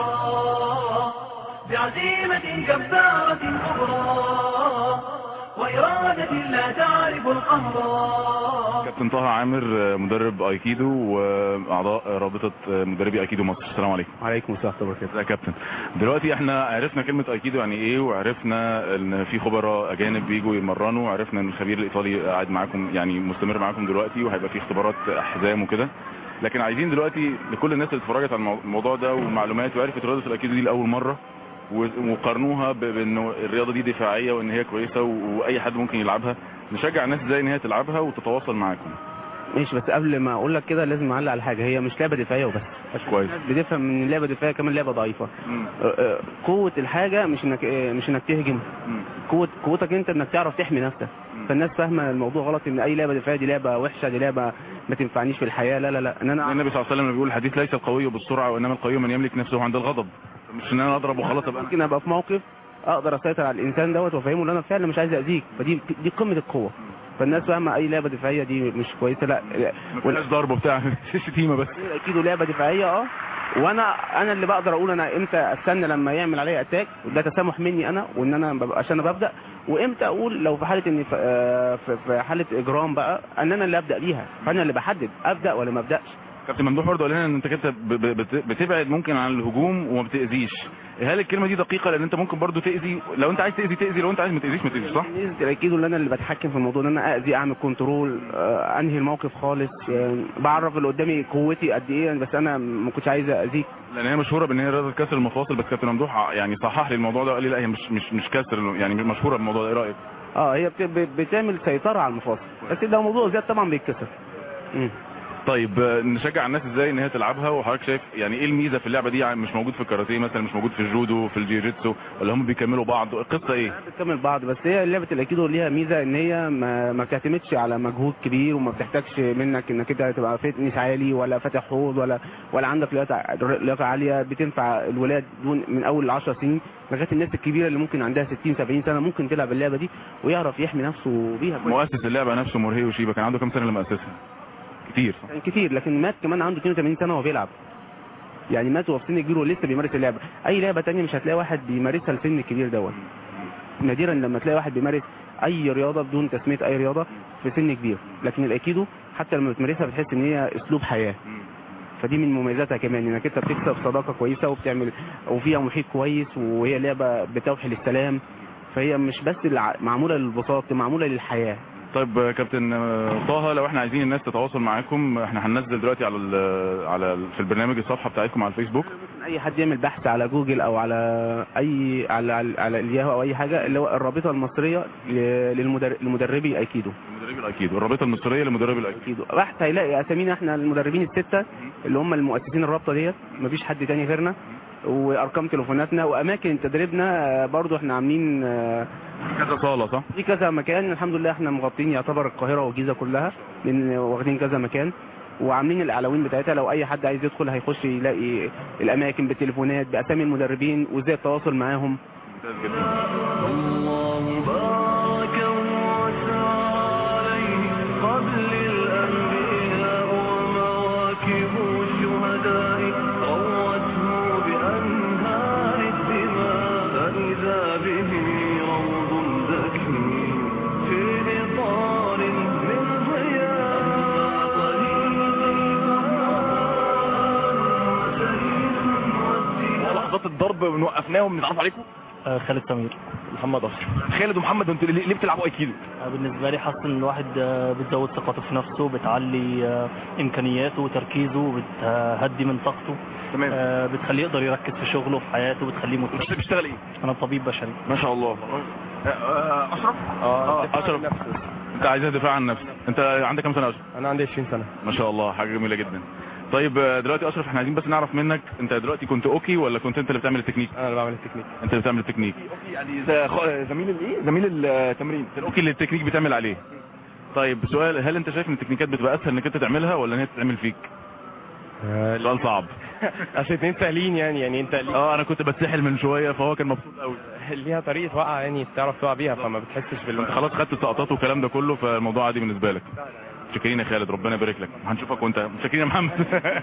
Speaker 21: بعزيمة جبارة كبرى وإرادة لا تعرف القهر
Speaker 2: كابتن طه عامر آه، مدرب ايكيدو واعضاء رابطه آه، مدربي ايكيدو مصر السلام عليكم
Speaker 7: وعليكم السلام ورحمه الله وبركاته
Speaker 2: يا كابتن دلوقتي احنا عرفنا كلمه ايكيدو يعني ايه وعرفنا ان في خبراء اجانب بيجوا يمرنوا وعرفنا ان الخبير الايطالي قاعد معاكم يعني مستمر معاكم دلوقتي وهيبقى في اختبارات احزام وكده لكن عايزين دلوقتي لكل الناس اللي اتفرجت على المو- الموضوع ده ومعلومات وعرفت رياضه الايكيدو دي لاول مره و- وقارنوها ب- بانه الرياضه دي دفاعيه وان هي كويسه و- واي حد ممكن يلعبها نشجع الناس ازاي ان هي تلعبها وتتواصل معاكم
Speaker 7: ماشي بس قبل ما اقول لك كده لازم اعلق على حاجه هي مش لعبه دفاعيه وبس
Speaker 2: كويس
Speaker 7: بتفهم من اللعبه دفاعيه كمان لعبه ضعيفه آه، آه، قوه الحاجه مش انك آه، مش انك تهجم قوه قوتك انت انك تعرف تحمي نفسك فالناس فاهمه الموضوع غلط ان اي لعبه دفاعيه دي لعبه وحشه دي لعبه ما تنفعنيش في الحياه لا لا لا ان انا
Speaker 2: النبي صلى الله عليه وسلم بيقول الحديث ليس القوي بالسرعه وانما القوي من يملك نفسه عند الغضب مش ان انا اضرب وخلاص ابقى
Speaker 7: ممكن ابقى في موقف اقدر اسيطر على الانسان دوت وافهمه ان انا فعلا مش عايز اذيك فدي دي قمه القوه فالناس فاهمه اي لعبه دفاعيه دي مش كويسه لا
Speaker 2: ما فيهاش ضرب وبتاع شتيمه بس
Speaker 7: اكيد لعبه دفاعيه اه وانا انا اللي بقدر اقول انا امتى استنى لما يعمل عليا اتاك وده تسامح مني انا وان انا ببقى عشان انا ببدا وامتى اقول لو في حاله ان في- آه، في في حاله اجرام بقى ان انا اللي ابدا بيها فانا اللي بحدد ابدا ولا ما ابداش
Speaker 2: كابتن ممدوح برضه قال لنا ان انت كنت ب- ب- بت- بتبعد ممكن عن الهجوم وما بتاذيش هل الكلمه دي دقيقه لان انت ممكن برضه تاذي لو انت عايز تاذي تاذي لو انت عايز ما تاذيش ما تاذيش صح
Speaker 7: ميزه الاكيد ان انا اللي بتحكم في الموضوع ان انا اذي اعمل كنترول آه، انهي الموقف خالص آه، بعرف اللي قدامي قوتي قد ايه بس انا ما كنتش عايز اذيك
Speaker 2: لان هي مشهوره بان هي رياضه كسر المفاصل بس كابتن ممدوح يعني صحح لي الموضوع ده قال لي لا هي مش مش مش كسر يعني مشهوره بالموضوع ده ايه رايك
Speaker 7: اه هي بت- ب- بتعمل سيطره على المفاصل بس ده موضوع زياد طبعا بيتكسر مم.
Speaker 2: طيب آه، نشجع الناس ازاي ان هي تلعبها وحضرتك شايف يعني ايه الميزه في اللعبه دي يعني مش موجود في الكاراتيه مثلا مش موجود في الجودو في الجيجيتسو ولا هم بيكملوا بعض القصه ايه
Speaker 7: بتكمل بعض بس هي لعبه الايكيدو ليها ميزه ان هي ما, ما بتعتمدش على مجهود كبير وما بتحتاجش منك انك انت تبقى فتنس عالي ولا فاتح حوض ولا ولا عندك لياقه لياقه عاليه بتنفع الولاد دون من اول 10 سنين لغايه الناس الكبيره اللي ممكن عندها 60 70 سنه ممكن تلعب اللعبه دي ويعرف يحمي نفسه بيها كويس.
Speaker 2: مؤسس اللعبه نفسه مورهي وشيبا كان عنده كام سنه لما اسسها كتير صح
Speaker 7: كان كتير لكن مات كمان عنده 82 سنه وهو بيلعب يعني مات وهو في سن كبير ولسه بيمارس اللعبه اي لعبه تانية مش هتلاقي واحد بيمارسها السن الكبير دوت نادرا لما تلاقي واحد بيمارس اي رياضه بدون تسميه اي رياضه في سن كبير لكن الايكيدو حتى لما بتمارسها بتحس ان هي اسلوب حياه فدي من مميزاتها كمان انك انت بتكسب صداقه كويسه وبتعمل وفيها محيط كويس وهي لعبه بتوحي للسلام فهي مش بس الع- معموله للبساط معموله للحياه
Speaker 2: طيب آه، كابتن آه، طه لو احنا عايزين الناس تتواصل معاكم احنا هننزل دلوقتي على ال على ال في البرنامج الصفحه بتاعتكم على الفيسبوك
Speaker 7: اي حد يعمل بحث على جوجل او على اي على على, على الياهو او اي حاجه اللي هو الرابطه المصريه ل- للمدر- للمدربي الايكيدو
Speaker 2: مدربي الايكيدو الرابطه المصريه لمدربي الايكيدو
Speaker 7: بحث هيلاقي اسامينا احنا المدربين السته اللي هم المؤسسين الرابطه ديت مفيش حد تاني غيرنا وارقام تليفوناتنا واماكن تدريبنا آه، برضو احنا عاملين آه،
Speaker 2: كذا صاله صح
Speaker 7: في كذا مكان الحمد لله احنا مغطين يعتبر القاهره والجيزه كلها لان واخدين كذا مكان وعاملين الاعلاوين بتاعتها لو اي حد عايز يدخل هيخش يلاقي الاماكن بالتليفونات باسامي المدربين وازاي التواصل معاهم
Speaker 21: الله بارك وسعى قبل الأنبياء ومواكب الشهداء روته بأنهار الدماء فإذا به روض ذكي في إطار من
Speaker 22: لحظات الضرب وقفناهم نتعرف عليكم
Speaker 8: خالد سمير
Speaker 22: محمد اشرف خالد ومحمد انتوا ليه ليه بتلعبوا ايكيدو
Speaker 8: بالنسبة لي حاسس ان الواحد آه، بتزود ثقته في نفسه بتعلي آه، امكانياته وتركيزه بتهدي من طاقته
Speaker 22: تمام.
Speaker 8: آه، بتخليه يقدر يركز في شغله في حياته بتخليه متركز
Speaker 22: بتشتغل ايه؟
Speaker 8: انا طبيب بشري
Speaker 22: ما شاء الله اشرف
Speaker 2: اه اشرف انت عايزها دفاع عن نفسك انت عندك كام سنه يا اشرف
Speaker 3: انا عندي 20 سنه
Speaker 2: ما شاء الله حاجه جميله جدا طيب آه، دلوقتي اشرف احنا عايزين بس نعرف منك انت دلوقتي كنت اوكي ولا كنت انت اللي بتعمل التكنيك
Speaker 3: انا اللي بعمل التكنيك
Speaker 2: انت اللي بتعمل التكنيك
Speaker 22: يعني زي خ- زميل الايه زميل التمرين
Speaker 2: الاوكي اللي التكنيك بتعمل عليه طيب سؤال هل انت شايف ان التكنيكات بتبقى اسهل انك انت تعملها ولا ان هي تتعمل فيك سؤال صعب
Speaker 3: عشان اتنين سهلين يعني يعني انت
Speaker 2: اه انا كنت بتسحل من شويه فهو كان مبسوط قوي
Speaker 3: ليها طريقه وقع يعني تعرف تقع بيها فما بتحسش بال
Speaker 2: انت خلاص خدت السقطات والكلام ده كله فالموضوع عادي بالنسبه لك شاكرين يا خالد ربنا يبارك لك هنشوفك وانت شاكرين يا محمد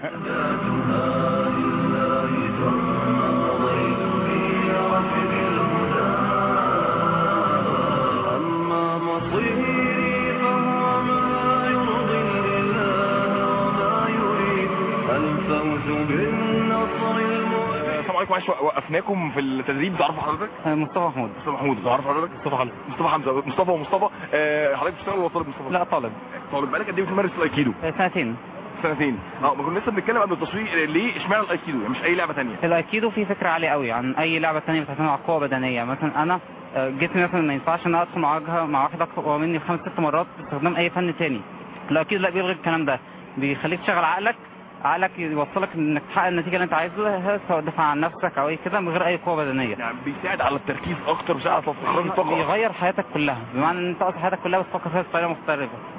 Speaker 21: أما مصيري فهو ما يرضي الإله وما يريد الفوز بالنصر المبين
Speaker 22: السلام عليكم معلش وقفناكم في التدريب تعرفوا حضرتك
Speaker 9: مصطفى محمود
Speaker 22: مصطفى محمود تعرف حضرتك مصطفى حمزه مصطفى حمزه مصطفى ومصطفى آه، حضرتك بتشتغل ولا طالب مصطفى
Speaker 9: لا طالب
Speaker 22: طالب بقالك قد ايه بتمارس الايكيدو
Speaker 9: سنتين
Speaker 22: سنتين اه ما كنا لسه بنتكلم قبل التصوير ليه اشمعنى الايكيدو يعني مش اي لعبه ثانيه
Speaker 9: الايكيدو فيه فكره عاليه قوي عن اي لعبه تانية بتعتمد على القوه بدنيه مثلا انا آه، جسمي مثلا ما ينفعش ان أنا ادخل مواجهه مع واحد اقوى مني خمس ست مرات باستخدام اي فن تاني الايكيدو لا بيلغي الكلام ده بيخليك تشغل عقلك عقلك يوصلك انك تحقق النتيجه اللي انت عايزها سواء دفاع عن نفسك او اي كده من غير اي قوه بدنيه
Speaker 22: يعني بيساعد على التركيز اكتر بيساعد على استخراج الطاقه
Speaker 9: بيغير حياتك كلها بمعنى ان انت اصلا حياتك كلها بتفكر فيها بطريقه مختلفه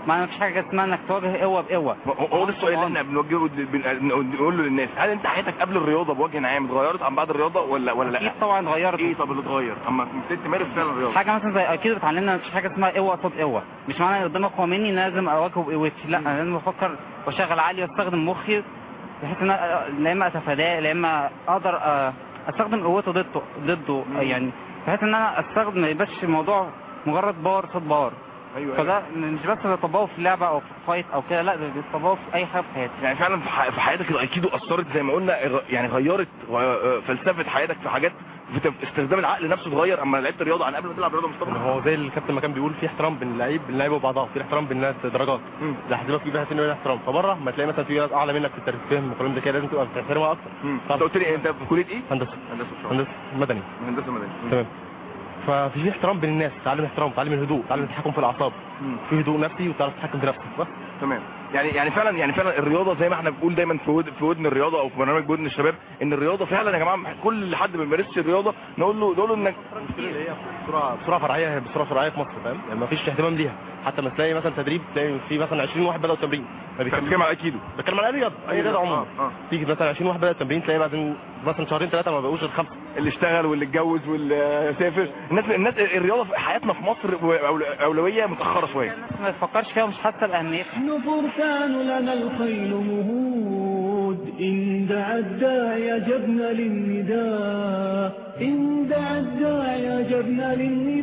Speaker 9: معنى مفيش حاجه اسمها انك تواجه قوه بقوه
Speaker 22: هو هو ده السؤال اللي احنا بنوجهه بن- بنقول له للناس هل انت حياتك قبل الرياضه بوجه عام اتغيرت عن بعد الرياضه ولا ولا لا؟
Speaker 9: اكيد طبعا اتغيرت
Speaker 22: ايه طب اللي اتغير اما ابتديت تمارس فعلا الرياضه
Speaker 9: حاجه مثلا زي اكيد بتعلمنا مفيش حاجه اسمها قوه قصاد قوه مش معنى ان قدامك قوه مني إن أنا لازم اواجهه بقوتي لا انا لازم افكر واشغل عقلي واستخدم مخي بحيث ان أنا لا اما اتفاداه لا اما اقدر آه، استخدم قوته ضده ضده يعني بحيث ان انا استخدم ما يبقاش الموضوع مجرد باور قصاد باور
Speaker 22: ايوه
Speaker 9: فده مش بس بيطبقه في لعبه او في فايت او كده لا ده بيطبقه في اي حاجه في حياتي
Speaker 22: يعني فعلا في ح- في حياتك الايكيدو اثرت زي ما قلنا غ- يعني غيرت غ- فلسفه حياتك في حاجات في تف- استخدام العقل نفسه اتغير اما لعبت الرياضه عن قبل ما تلعب رياضه مصطفى
Speaker 10: هو زي الكابتن ما كان بيقول في احترام بين اللعيب اللعيبه وبعضها في احترام بين الناس درجات زي حسابك في بقى في احترام فبره ما تلاقي مثلا في ناس اعلى منك في التفهم وكلام زي كده لازم تبقى بتحترمها اكتر
Speaker 22: انت قلت لي انت في كليه ايه؟
Speaker 10: هندسه
Speaker 22: هندسه
Speaker 10: هندسه مدني
Speaker 22: هندسه مدني
Speaker 10: تمام ففي احترام بين الناس تعلم احترام تعلم الهدوء تعلم التحكم في الاعصاب في هدوء نفسي وتعرف تتحكم في نفسك بس
Speaker 22: تمام يعني يعني فعلا يعني فعلا الرياضه زي ما احنا بنقول دايما في ود في ودن الرياضه او في برنامج ودن الشباب ان الرياضه فعلا يا جماعه كل حد ما بيمارسش الرياضه نقول له نقول له انك
Speaker 10: اللي هي بسرعه بسرعه فرعيه بسرعه فرعيه في مصر فاهم يعني ما فيش اهتمام ليها حتى ما تلاقي مثلا تدريب تلاقي في مثلا 20 واحد بداوا تمرين ما
Speaker 22: بتتكلم على ايكيدو
Speaker 10: بتكلم على اي رياضه اي رياضه عموما
Speaker 22: اه
Speaker 10: تيجي مثلا 20 واحد بدأ تمرين تلاقي بعدين مثلا شهرين ثلاثه ما بقوش غير خمسه
Speaker 22: اللي اشتغل واللي اتجوز واللي سافر الناس الناس الرياضه في حياتنا في مصر أول- اولويه متاخره شويه
Speaker 9: ما تفكرش فيها ومش حاسه باهميتها
Speaker 1: فرسان لنا الخيل مهود إن دعا الداعي جبنا للنداء إن دعا الداعي جبنا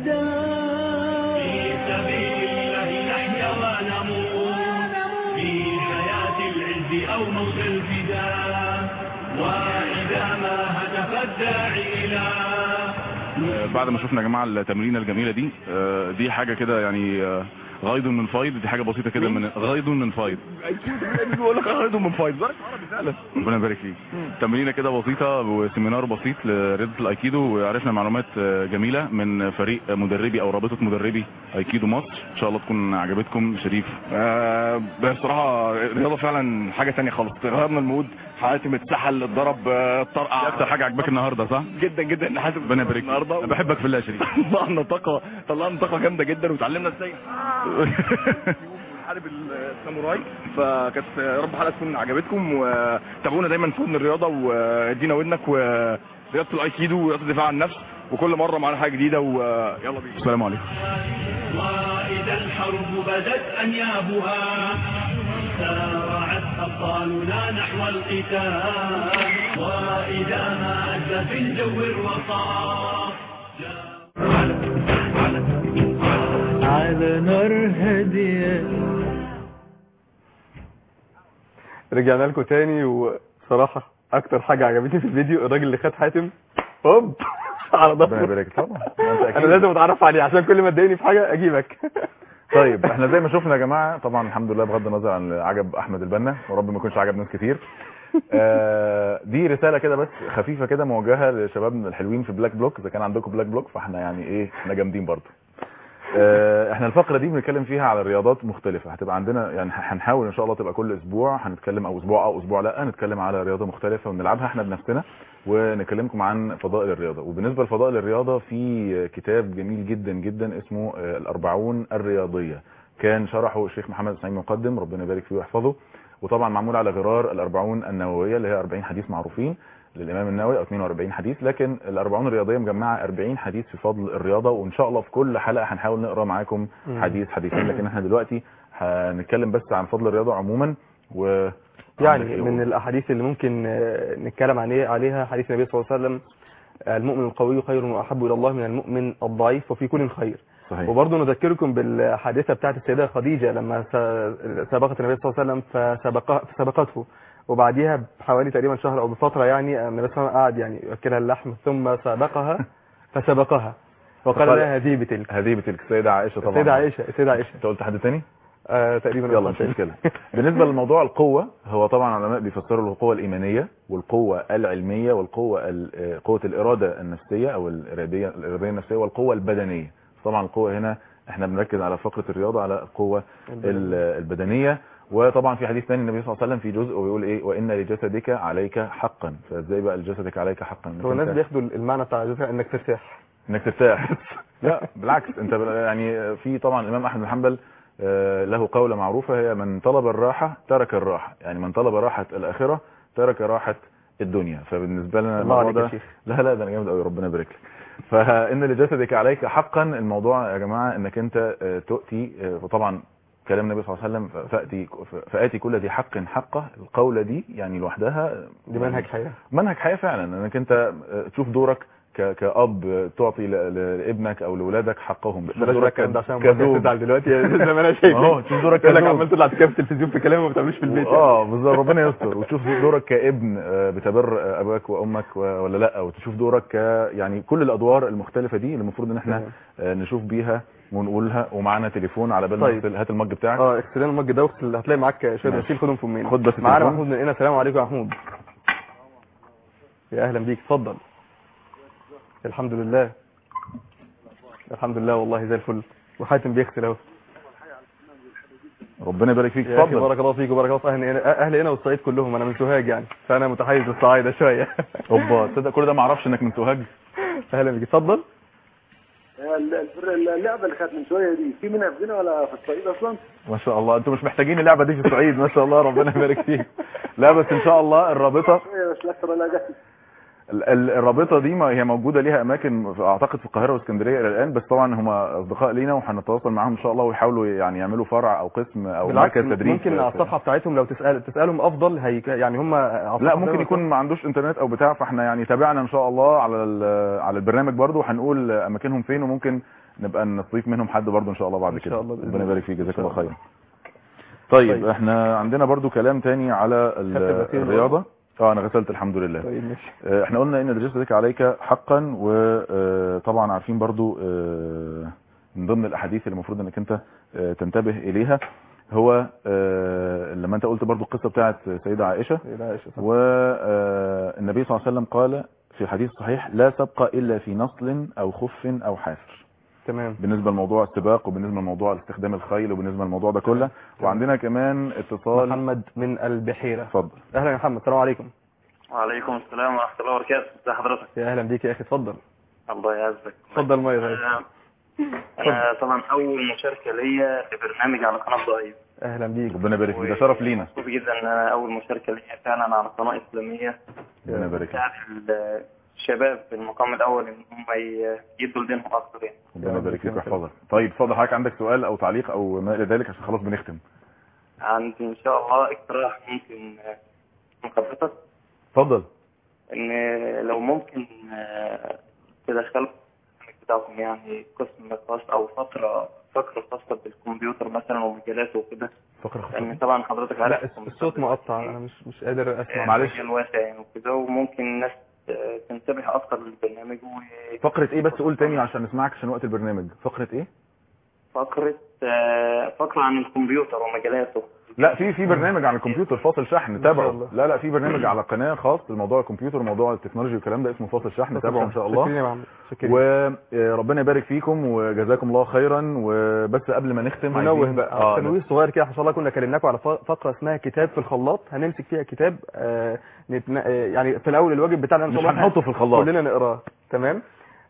Speaker 1: للنداء في سبيل الله نحيا ونموت في حياة العز أو موت الفداء وإذا ما هتف الداعي إلى
Speaker 2: آه، بعد ما شفنا يا جماعه التمرينه الجميله دي آه، دي حاجه كده يعني آه، غيض من فيض دي حاجه بسيطه كده من غيض من فيض
Speaker 22: بيقول لك غيض من فيض عربي فعلا
Speaker 2: ربنا يبارك فيك تمرينه كده بسيطه وسيمينار بسيط لرياضه الايكيدو وعرفنا معلومات آه، جميله من فريق مدربي او رابطه مدربي ايكيدو مصر ان شاء الله تكون عجبتكم شريف
Speaker 22: آه بصراحه الرياضه فعلا حاجه تانية خالص غيرنا المود حياتي متسحل اتضرب آه، طرقع
Speaker 2: اكتر حاجه عجباك النهارده صح
Speaker 22: جدا جدا انا حاسس
Speaker 2: ربنا يبارك فيك
Speaker 22: النهارده
Speaker 2: بحبك في الله يا شريف
Speaker 22: طلعنا طاقه طلعنا طاقه جامده جدا وتعلمنا ازاي حارب الساموراي فكانت يا رب الحلقه تكون عجبتكم وتابعونا دايما في ودن الرياضه وادينا ودنك ورياضه الايكيدو ورياضه الدفاع عن النفس وكل مره معانا حاجه جديده ويلا بينا
Speaker 2: السلام عليكم
Speaker 1: وإذا الحرب بدت أنيابها سارعت أبطالنا نحو القتال وإذا ما أدى في الجو الوصال على نار هديه
Speaker 3: رجعنا لكم تاني وصراحة أكتر حاجة عجبتني في الفيديو الراجل اللي خد حاتم هوب على
Speaker 2: ربنا
Speaker 3: ظهره
Speaker 2: يبارك طبعا أنت أكيد.
Speaker 3: أنا لازم أتعرف عليه عشان كل ما تضايقني في حاجة أجيبك
Speaker 2: طيب احنا زي ما شفنا يا جماعه طبعا الحمد لله بغض النظر عن عجب احمد البنا ورب ما يكونش عجب ناس كتير آه، دي رساله كده بس خفيفه كده موجهه لشبابنا الحلوين في بلاك بلوك اذا كان عندكم بلاك بلوك فاحنا يعني ايه احنا جامدين برضه آه، احنا الفقره دي بنتكلم فيها على رياضات مختلفه هتبقى عندنا يعني هنحاول ان شاء الله تبقى كل اسبوع هنتكلم او اسبوع او اسبوع لا نتكلم على رياضه مختلفه ونلعبها احنا بنفسنا ونكلمكم عن فضائل الرياضه وبالنسبه لفضائل الرياضه في كتاب جميل جدا جدا اسمه آه، الأربعون الرياضيه كان شرحه الشيخ محمد اسماعيل مقدم ربنا يبارك فيه ويحفظه وطبعا معمول على غرار الأربعون النوويه اللي هي 40 حديث معروفين للامام النووي او 42 حديث لكن الأربعون الرياضيه مجمعه 40 حديث في فضل الرياضه وان شاء الله في كل حلقه هنحاول نقرا معاكم
Speaker 3: مم.
Speaker 2: حديث حديثين لكن احنا دلوقتي هنتكلم بس عن فضل الرياضه عموما و
Speaker 3: يعني من الأحاديث اللي ممكن آه، نتكلم عليه عليها حديث النبي صلى الله عليه وسلم آه، المؤمن القوي خير وأحب إلى الله من المؤمن الضعيف وفي كل خير
Speaker 2: صحيح.
Speaker 3: وبرضه نذكركم بالحادثة بتاعت السيدة خديجة لما س- سبقت النبي صلى الله عليه وسلم فسبق فسبقته وبعديها بحوالي تقريبا شهر أو بفترة يعني النبي صلى الله عليه وسلم قعد يعني يأكلها اللحم ثم سبقها فسبقها وقال
Speaker 2: فقال-
Speaker 3: لها هذه بتلك
Speaker 2: هذه بتلك السيده عائشه طبعا
Speaker 3: السيدة عائشة السيدة عائشة
Speaker 2: انت قلت حد تاني
Speaker 3: آه تقريبا
Speaker 2: يلا مش مشكله بالنسبه لموضوع القوه هو طبعا العلماء بيفسروا له القوه الايمانيه والقوه العلميه والقوه ال- آه، قوه الاراده النفسيه او الاراديه الاراديه النفسيه والقوه البدنيه طبعا القوه هنا احنا بنركز على فقره الرياضه على القوه ال- البدنيه وطبعا في حديث ثاني النبي صلى الله عليه وسلم في جزء ويقول ايه وان لجسدك عليك حقا فازاي بقى لجسدك عليك حقا إنك
Speaker 3: هو الناس
Speaker 2: أنت-
Speaker 3: بياخدوا المعنى بتاع الجزء انك ترتاح
Speaker 2: انك ترتاح لا بالعكس انت بل- يعني في طبعا الامام احمد بن حنبل آه، له قولة معروفة هي من طلب الراحة ترك الراحة يعني من طلب راحة الآخرة ترك راحة الدنيا فبالنسبة لنا
Speaker 3: الله
Speaker 2: الموضوع
Speaker 3: عليك يا
Speaker 2: ده
Speaker 3: شيخ.
Speaker 2: لا لا ده انا جامد قوي ربنا يبارك لك فان لجسدك عليك حقا الموضوع يا جماعه انك انت آه، تؤتي آه، وطبعا كلام النبي صلى الله عليه وسلم فاتي فاتي كل ذي حق حقه القوله دي يعني لوحدها
Speaker 3: دي منهج حياه
Speaker 2: منهج حياه فعلا انك انت آه، تشوف دورك ك- كأب آه، تعطي ل- ل- لابنك او لاولادك حقهم تشوف
Speaker 3: بلاش
Speaker 2: دورك
Speaker 3: الكلام ده عشان
Speaker 2: كزوج.
Speaker 3: ما تزعل دلوقتي زي ما انا شايف
Speaker 2: ما هو تشوف دورك
Speaker 3: يقول لك
Speaker 2: كزوج.
Speaker 3: عمال تطلع تتكلم في التلفزيون في كلام وما بتعملوش في البيت
Speaker 2: اه بالظبط ربنا يستر وتشوف دورك كابن آه، بتبر آه، اباك وامك و- ولا لا وتشوف دورك ك يعني كل الادوار المختلفه دي اللي المفروض ان احنا آه، نشوف بيها ونقولها ومعانا تليفون على بال ما
Speaker 3: طيب.
Speaker 2: نغسل- هات المج بتاعك
Speaker 3: اه اغسل لنا المج ده واغسل هتلاقي معاك شويه
Speaker 2: ماشي.
Speaker 3: غسيل خدهم في امين
Speaker 2: خد بس
Speaker 3: معانا
Speaker 2: التليفون.
Speaker 3: محمود من هنا السلام عليكم يا محمود يا اهلا بيك اتفضل الحمد لله الحمد لله والله زي الفل وحاتم بيغسل اهو
Speaker 2: ربنا يبارك فيك
Speaker 3: يا اخي
Speaker 2: اتفضل
Speaker 3: بارك الله فيك وبارك الله في اهل هنا اهل هنا والصعيد كلهم انا من سوهاج يعني فانا متحيز للصعايده شويه
Speaker 2: اوبا تصدق كل ده ما اعرفش انك من سوهاج
Speaker 3: اهلا بيك اتفضل
Speaker 11: ال- ال- اللعبه اللي كانت من شويه دي في منها في هنا ولا في الصعيد اصلا؟
Speaker 2: ما شاء الله انتوا مش محتاجين اللعبه دي في الصعيد ما شاء الله ربنا يبارك فيك لا بس ان شاء الله الرابطه
Speaker 11: شويه بس لا اكثر ولا اقل
Speaker 2: ال- ال- الرابطه دي ما هي موجوده ليها اماكن في- اعتقد في القاهره واسكندريه الى الان بس طبعا هم اصدقاء لينا وهنتواصل معاهم ان شاء الله ويحاولوا يعني يعملوا فرع او قسم او
Speaker 3: بالعكس
Speaker 2: مركز تدريب
Speaker 3: ممكن
Speaker 2: في-
Speaker 3: على الصفحه بتاعتهم لو تسال تسالهم افضل هي يعني هم
Speaker 2: لا
Speaker 3: على الصفحة
Speaker 2: ممكن
Speaker 3: بتاعتهم-
Speaker 2: يكون ما عندوش انترنت او بتاع فاحنا يعني تابعنا ان شاء الله على ال- على البرنامج برضو وهنقول اماكنهم فين وممكن نبقى نستضيف منهم حد برضو ان شاء الله بعد
Speaker 3: إن
Speaker 2: كده
Speaker 3: شاء الله بإذن
Speaker 2: ربنا
Speaker 3: الله.
Speaker 2: يبارك فيك
Speaker 3: إن
Speaker 2: جزاك
Speaker 3: شاء
Speaker 2: الله
Speaker 3: الله.
Speaker 2: خيرا طيب,
Speaker 3: طيب.
Speaker 2: احنا عندنا برضو كلام تاني على ال-
Speaker 3: خدت الغسيل
Speaker 2: الرياضه اه انا غسلت الحمد لله
Speaker 3: طيب ماشي
Speaker 2: آه، احنا قلنا ان جسدك عليك حقا وطبعا عارفين برضو آه، من ضمن الاحاديث اللي المفروض انك انت آه، تنتبه اليها هو آه، لما انت قلت برضو القصه بتاعت سيده عائشه
Speaker 3: سيدة عائشة طبعا.
Speaker 2: والنبي صلى الله عليه وسلم قال في حديث صحيح لا سبق الا في نصل او خف او حافر
Speaker 3: تمام
Speaker 2: بالنسبه لموضوع السباق وبالنسبه لموضوع استخدام الخيل وبالنسبه للموضوع ده كله وعندنا كمان اتصال
Speaker 3: محمد من البحيره
Speaker 2: اتفضل
Speaker 3: اهلا يا محمد السلام عليكم
Speaker 13: وعليكم السلام ورحمة الله وبركاته ازي حضرتك
Speaker 3: يا اهلا بيك يا اخي اتفضل
Speaker 13: الله يعزك
Speaker 3: اتفضل ميه طيب
Speaker 13: آه، انا طبعا اول مشاركة ليا في برنامج على قناة ضعيف
Speaker 3: اهلا بيك
Speaker 2: ربنا يبارك فيك ده شرف لينا
Speaker 13: مبسوط جدا ان انا اول مشاركة ليا فعلا على قناة اسلامية
Speaker 2: ربنا يبارك فيك
Speaker 13: بتاعت ال- الشباب في المقام الاول ان هم ي- يدوا لدينهم اكتر يعني
Speaker 2: ربنا يبارك فيك ويحفظك طيب اتفضل حضرتك عندك سؤال او تعليق او ما الى ذلك عشان خلاص بنختم
Speaker 13: عندي ان شاء الله اقتراح ممكن آه، من حضرتك
Speaker 2: اتفضل
Speaker 13: ان لو ممكن آه، تدخلوا في البرنامج بتاعكم يعني قسم خاص او فترة فقرة خاصة بالكمبيوتر مثلا ومجالاته وكده
Speaker 2: فقرة
Speaker 13: لان طبعا حضرتك عارف
Speaker 3: لا الصوت مقطع انا مش مش قادر اسمع
Speaker 13: معلش مجال واسع يعني وكده وممكن الناس آه، تنتبه اكتر للبرنامج
Speaker 2: فقرة ايه بس قول تاني عشان نسمعك عشان وقت البرنامج فقرة ايه
Speaker 13: وفقرة آه، فقرة عن الكمبيوتر ومجالاته
Speaker 2: لا في في برنامج عن الكمبيوتر فاصل شحن
Speaker 3: شاء
Speaker 2: تابعه
Speaker 3: الله.
Speaker 2: لا لا في برنامج على قناه خاص لموضوع الكمبيوتر وموضوع التكنولوجي والكلام ده اسمه فاصل شحن تابعه ان شاء الله
Speaker 3: شكرا يا محمد شكرا
Speaker 2: وربنا يبارك فيكم وجزاكم الله خيرا وبس قبل ما نختم
Speaker 3: منوه
Speaker 2: عايزين-
Speaker 3: بقى
Speaker 2: اه
Speaker 3: تنويه صغير كده ان شاء الله كنا كلمناكم على ف- فقره اسمها كتاب في الخلاط هنمسك فيها كتاب آه نتنا... آه يعني في الاول الواجب بتاعنا ان شاء
Speaker 2: مش
Speaker 3: الله
Speaker 2: هنحطه في الخلاط.
Speaker 3: كلنا نقراه تمام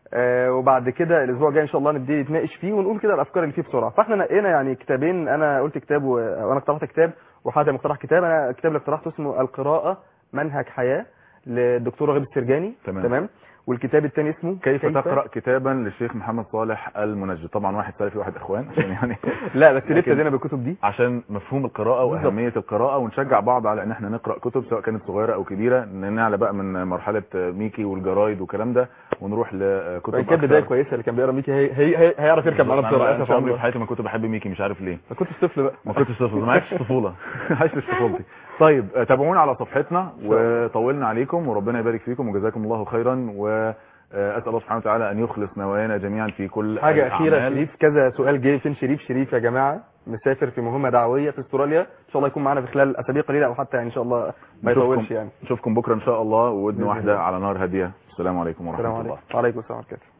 Speaker 3: آه وبعد كده الاسبوع الجاي ان شاء الله نبتدي نتناقش فيه ونقول كده الافكار اللي فيه بسرعه فاحنا نقينا يعني كتابين انا قلت كتاب و... وانا اقترحت كتاب وحاتم اقترح كتاب انا الكتاب اللي اقترحته اسمه القراءه منهج حياه للدكتور رغب السرجاني
Speaker 2: تمام.
Speaker 3: تمام والكتاب الثاني اسمه
Speaker 2: كيف تقرا كتابا للشيخ محمد صالح المنجد طبعا واحد سلفي واحد اخوان عشان يعني
Speaker 3: لا بس ليه
Speaker 2: لكن-
Speaker 3: ابتدينا بالكتب دي
Speaker 2: عشان مفهوم القراءة
Speaker 3: بالظبط.
Speaker 2: وأهمية القراءة ونشجع بعض على إن احنا نقرأ كتب سواء كانت صغيرة أو كبيرة نعلى بقى من مرحلة ميكي والجرايد والكلام ده ونروح لكتب
Speaker 3: وإن كانت بدايه كويسه اللي كان بيقرا ميكي هي هي هي هيعرف يركب معانا بسرعه
Speaker 2: أنا
Speaker 3: اسف
Speaker 2: في عمري في
Speaker 3: والله
Speaker 2: حياتي ما كنت بحب ميكي مش عارف ليه
Speaker 3: ما كنتش طفل بقى
Speaker 2: ما كنتش طفل ما عشتش طفولة عشتش طفولتي طيب آه، تابعونا على صفحتنا وطولنا عليكم وربنا يبارك فيكم وجزاكم الله خيرا و آه، اسال الله سبحانه وتعالى ان يخلص نوايانا جميعا في كل
Speaker 3: حاجة أخيرة
Speaker 2: الأعمال.
Speaker 3: شريف كذا سؤال جاي فين شريف شريف يا جماعة مسافر في مهمة دعوية في استراليا إن شاء الله يكون معانا في خلال أسابيع قليلة أو حتى يعني إن شاء الله ما
Speaker 2: نشوفكم-
Speaker 3: يطولش يعني
Speaker 2: نشوفكم بكره ان شاء الله وودن
Speaker 3: بإذن
Speaker 2: واحده
Speaker 3: الله.
Speaker 2: على نار هاديه السلام عليكم ورحمه
Speaker 3: السلام
Speaker 2: الله
Speaker 3: عليكم وعليكم السلام ورحمة الله